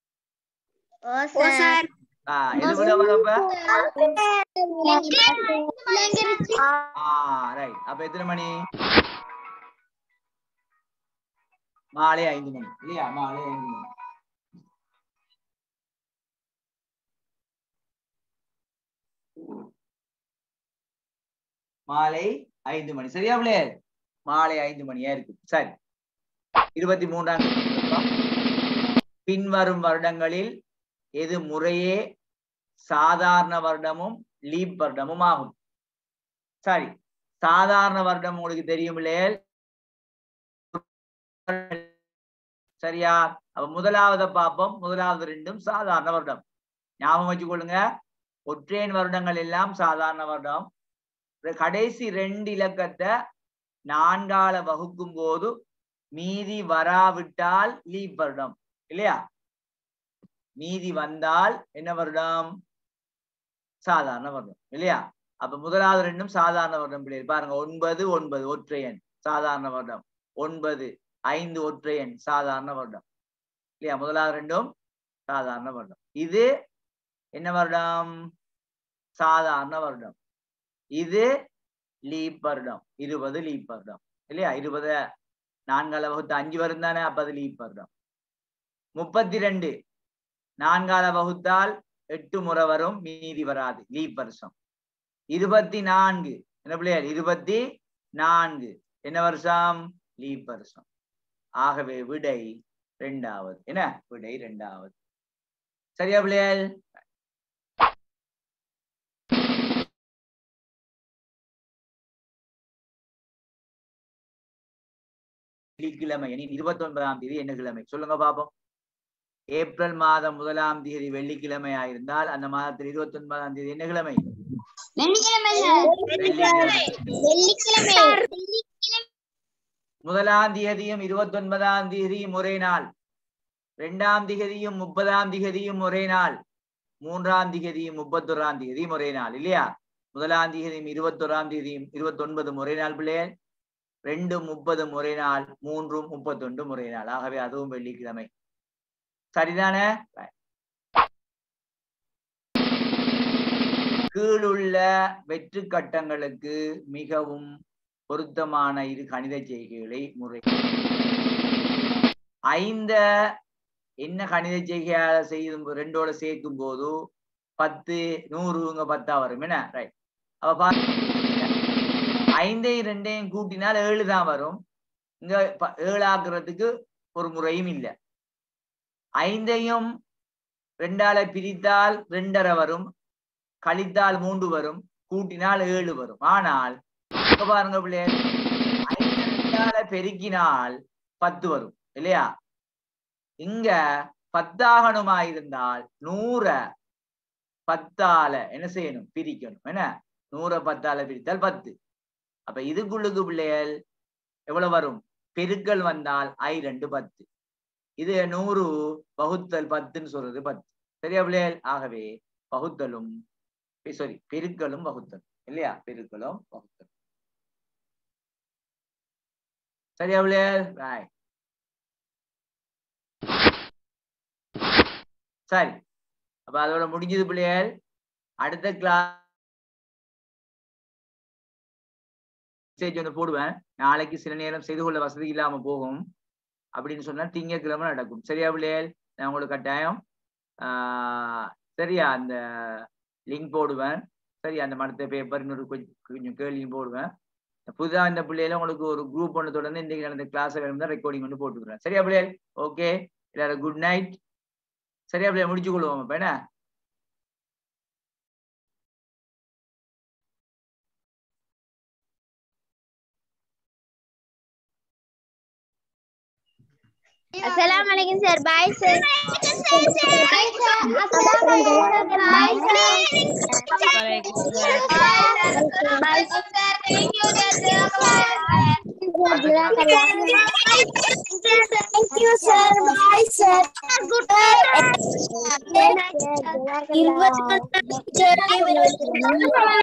ஆஹ் எது விட வரும் அப்ப ஆஹ் ரைட் அப்ப எத்தனை மணி மாலை ஐந்து மணி இல்லையா மாலை ஐந்து மணி மாலை ஐந்து மணி சரியா பிள்ளையர் மாலை ஐந்து மணியா இருக்கு சரி இருபத்தி மூன்றாம் பின்வரும் வருடங்களில் எது முறையே சாதாரண வருடமும் லீப் வருடமும் ஆகும் சரி சாதாரண வருடம் உங்களுக்கு தெரியும் இல்லையல் சரியா அப்ப முதலாவது பார்ப்போம் முதலாவது ரெண்டும் சாதாரண வருடம் ஞாபகம் வச்சுக்கொள்ளுங்க ஒற்றையன் வருடங்கள் எல்லாம் சாதாரண வருடம் கடைசி ரெண்டு இலக்கத்தை நான்கால வகுக்கும் போது மீதி வராவிட்டால் லீப் வருடம் இல்லையா மீதி வந்தால் என்ன வருடம் சாதாரண வருடம் இல்லையா அப்ப முதலாவது ரெண்டும் சாதாரண வருடம் பிள்ளைகள் பாருங்க ஒன்பது ஒன்பது ஒற்றையன் சாதாரண வருடம் ஒன்பது ஐந்து ஒற்றையன் சாதாரண வருடம் இல்லையா முதலாவது ரெண்டும் சாதாரண வருடம் இது என்ன வருடம் சாதாரண வருடம் இது லீப் வருடம் இருபது லீப் வருடம் இல்லையா இருபது நான்கால வகுத்து அஞ்சு வரும் தானே அப்ப அது லீப் வருடம் முப்பத்தி ரெண்டு நான்கால வகுத்தால் எட்டு முறை வரும் மீதி வராது லீப் வருஷம் இருபத்தி நான்கு என்ன பிள்ளையார் இருபத்தி நான்கு என்ன வருஷம் லீப் வருஷம் ஆகவே விடை ரெண்டாவது என்ன விடை ரெண்டாவது சரியா பிள்ளையார் வெள்ளிக்கிழமை எனின் இருபத்தி ஒன்பதாம் தேதி என்ன கிழமை சொல்லுங்க பாப்போம் ஏப்ரல் மாதம் முதலாம் தேதி வெள்ளிக்கிழமையா இருந்தால் அந்த மாதத்தில் இருபத்தி ஒன்பதாம் தேதி என்ன கிழமை வெள்ளிக்கிழமை வெள்ளிக்கிழமை. வெள்ளிக்கிழமை முதலாம் தேதியும் இருபத்தி ஒன்பதாம் தேதியும் ஒரே நாள் இரண்டாம் திகதியும் முப்பதாம் திகதியும் ஒரே நாள் மூன்றாம் திகதியும் முப்பத்தொராம் தேதியும் ஒரே நாள் இல்லையா முதலாம் திகதியும் இருபத்தொராம் தேதியும் இருபத்தி ஒன்பதும் ஒரே நாள் பிள்ளைகள் ரெண்டும் முப்பதும் ஒரே நாள் மூன்றும் முப்பத்தொண்டும் ஒரே நாள் ஆகவே அதுவும் வெள்ளிக்கிழமை சரிதானே கீழுள்ள வெற்று கட்டங்களுக்கு மிகவும் பொருத்தமான இரு கணித செய்கைகளை முறை ஐந்த என்ன கணித செய்கையால செய்யும் ரெண்டோட சேர்க்கும் போது பத்து நூறு இங்க பத்தா வரும் என்ன ரைட் அப்ப பாருங்க ஐந்தையும் ரெண்டையும் கூட்டினால் ஏழு தான் வரும் இங்க ப- ஏழு ஆக்குறதுக்கு ஒரு முறையும் இல்லை ஐந்தையும் ரெண்டால பிரித்தால் ரெண்டரை வரும் கழித்தால் மூன்று வரும் கூட்டினால் ஏழு வரும் ஆனால் இப்ப பாருங்க பிள்ளைய ஐந்து ரெண்டால பெருக்கினால் பத்து வரும் இல்லையா இங்க பத்தாகணுமா இருந்தால் நூற பத்தால என்ன செய்யணும் பிரிக்கணும் என்ன நூற பத்தால பிரித்தால் பத்து அப்ப இதுக்குள்ளுக்கு பிள்ளைகள் எவ்வளவு வரும் பெருக்கல் வந்தால் ஐ ரெண்டு பத்து இது நூறு வகுத்தல் பத்துன்னு சொல்றது பத்து சரியா பிள்ளைகள் ஆகவே வகுத்தலும் சாரி பெருக்கலும் வகுத்தலும் இல்லையா பெருக்கலும் வகுத்தலும் சரியா பிள்ளைகள் Right. சரி அப்ப அதோட முடிஞ்சது பிள்ளைகள் அடுத்த கிளாஸ் மெசேஜ் ஒன்று போடுவேன் நாளைக்கு சில நேரம் செய்து கொள்ள வசதி இல்லாம போகும் அப்படின்னு சொன்னா திங்கட்கிழமை நடக்கும் சரியா பிள்ளைகள் நான் உங்களுக்கு கட்டாயம் ஆஹ் சரியா அந்த லிங்க் போடுவேன் சரி அந்த மடத்த பேப்பர் இன்னொரு கொஞ்சம் கொஞ்சம் கேள்வியும் போடுவேன் புதுதா இந்த பிள்ளைகள உங்களுக்கு ஒரு குரூப் ஒன்று தொடர்ந்து இன்றைக்கு நடந்த கிளாஸ் தான் ரெக்கார்டிங் வந்து போட்டுக்கிறேன் சரியா பிள்ளைகள் ஓகே எல்லாரும் குட் நைட் சரியா பிள்ளைய முடிச்சு கொள்வோம் அப்ப என்ன अस्सलाम वालेकुम सर बाय सर अस्सलाम वालेकुम bye sir bye sir thank you thank you sir bye sir good night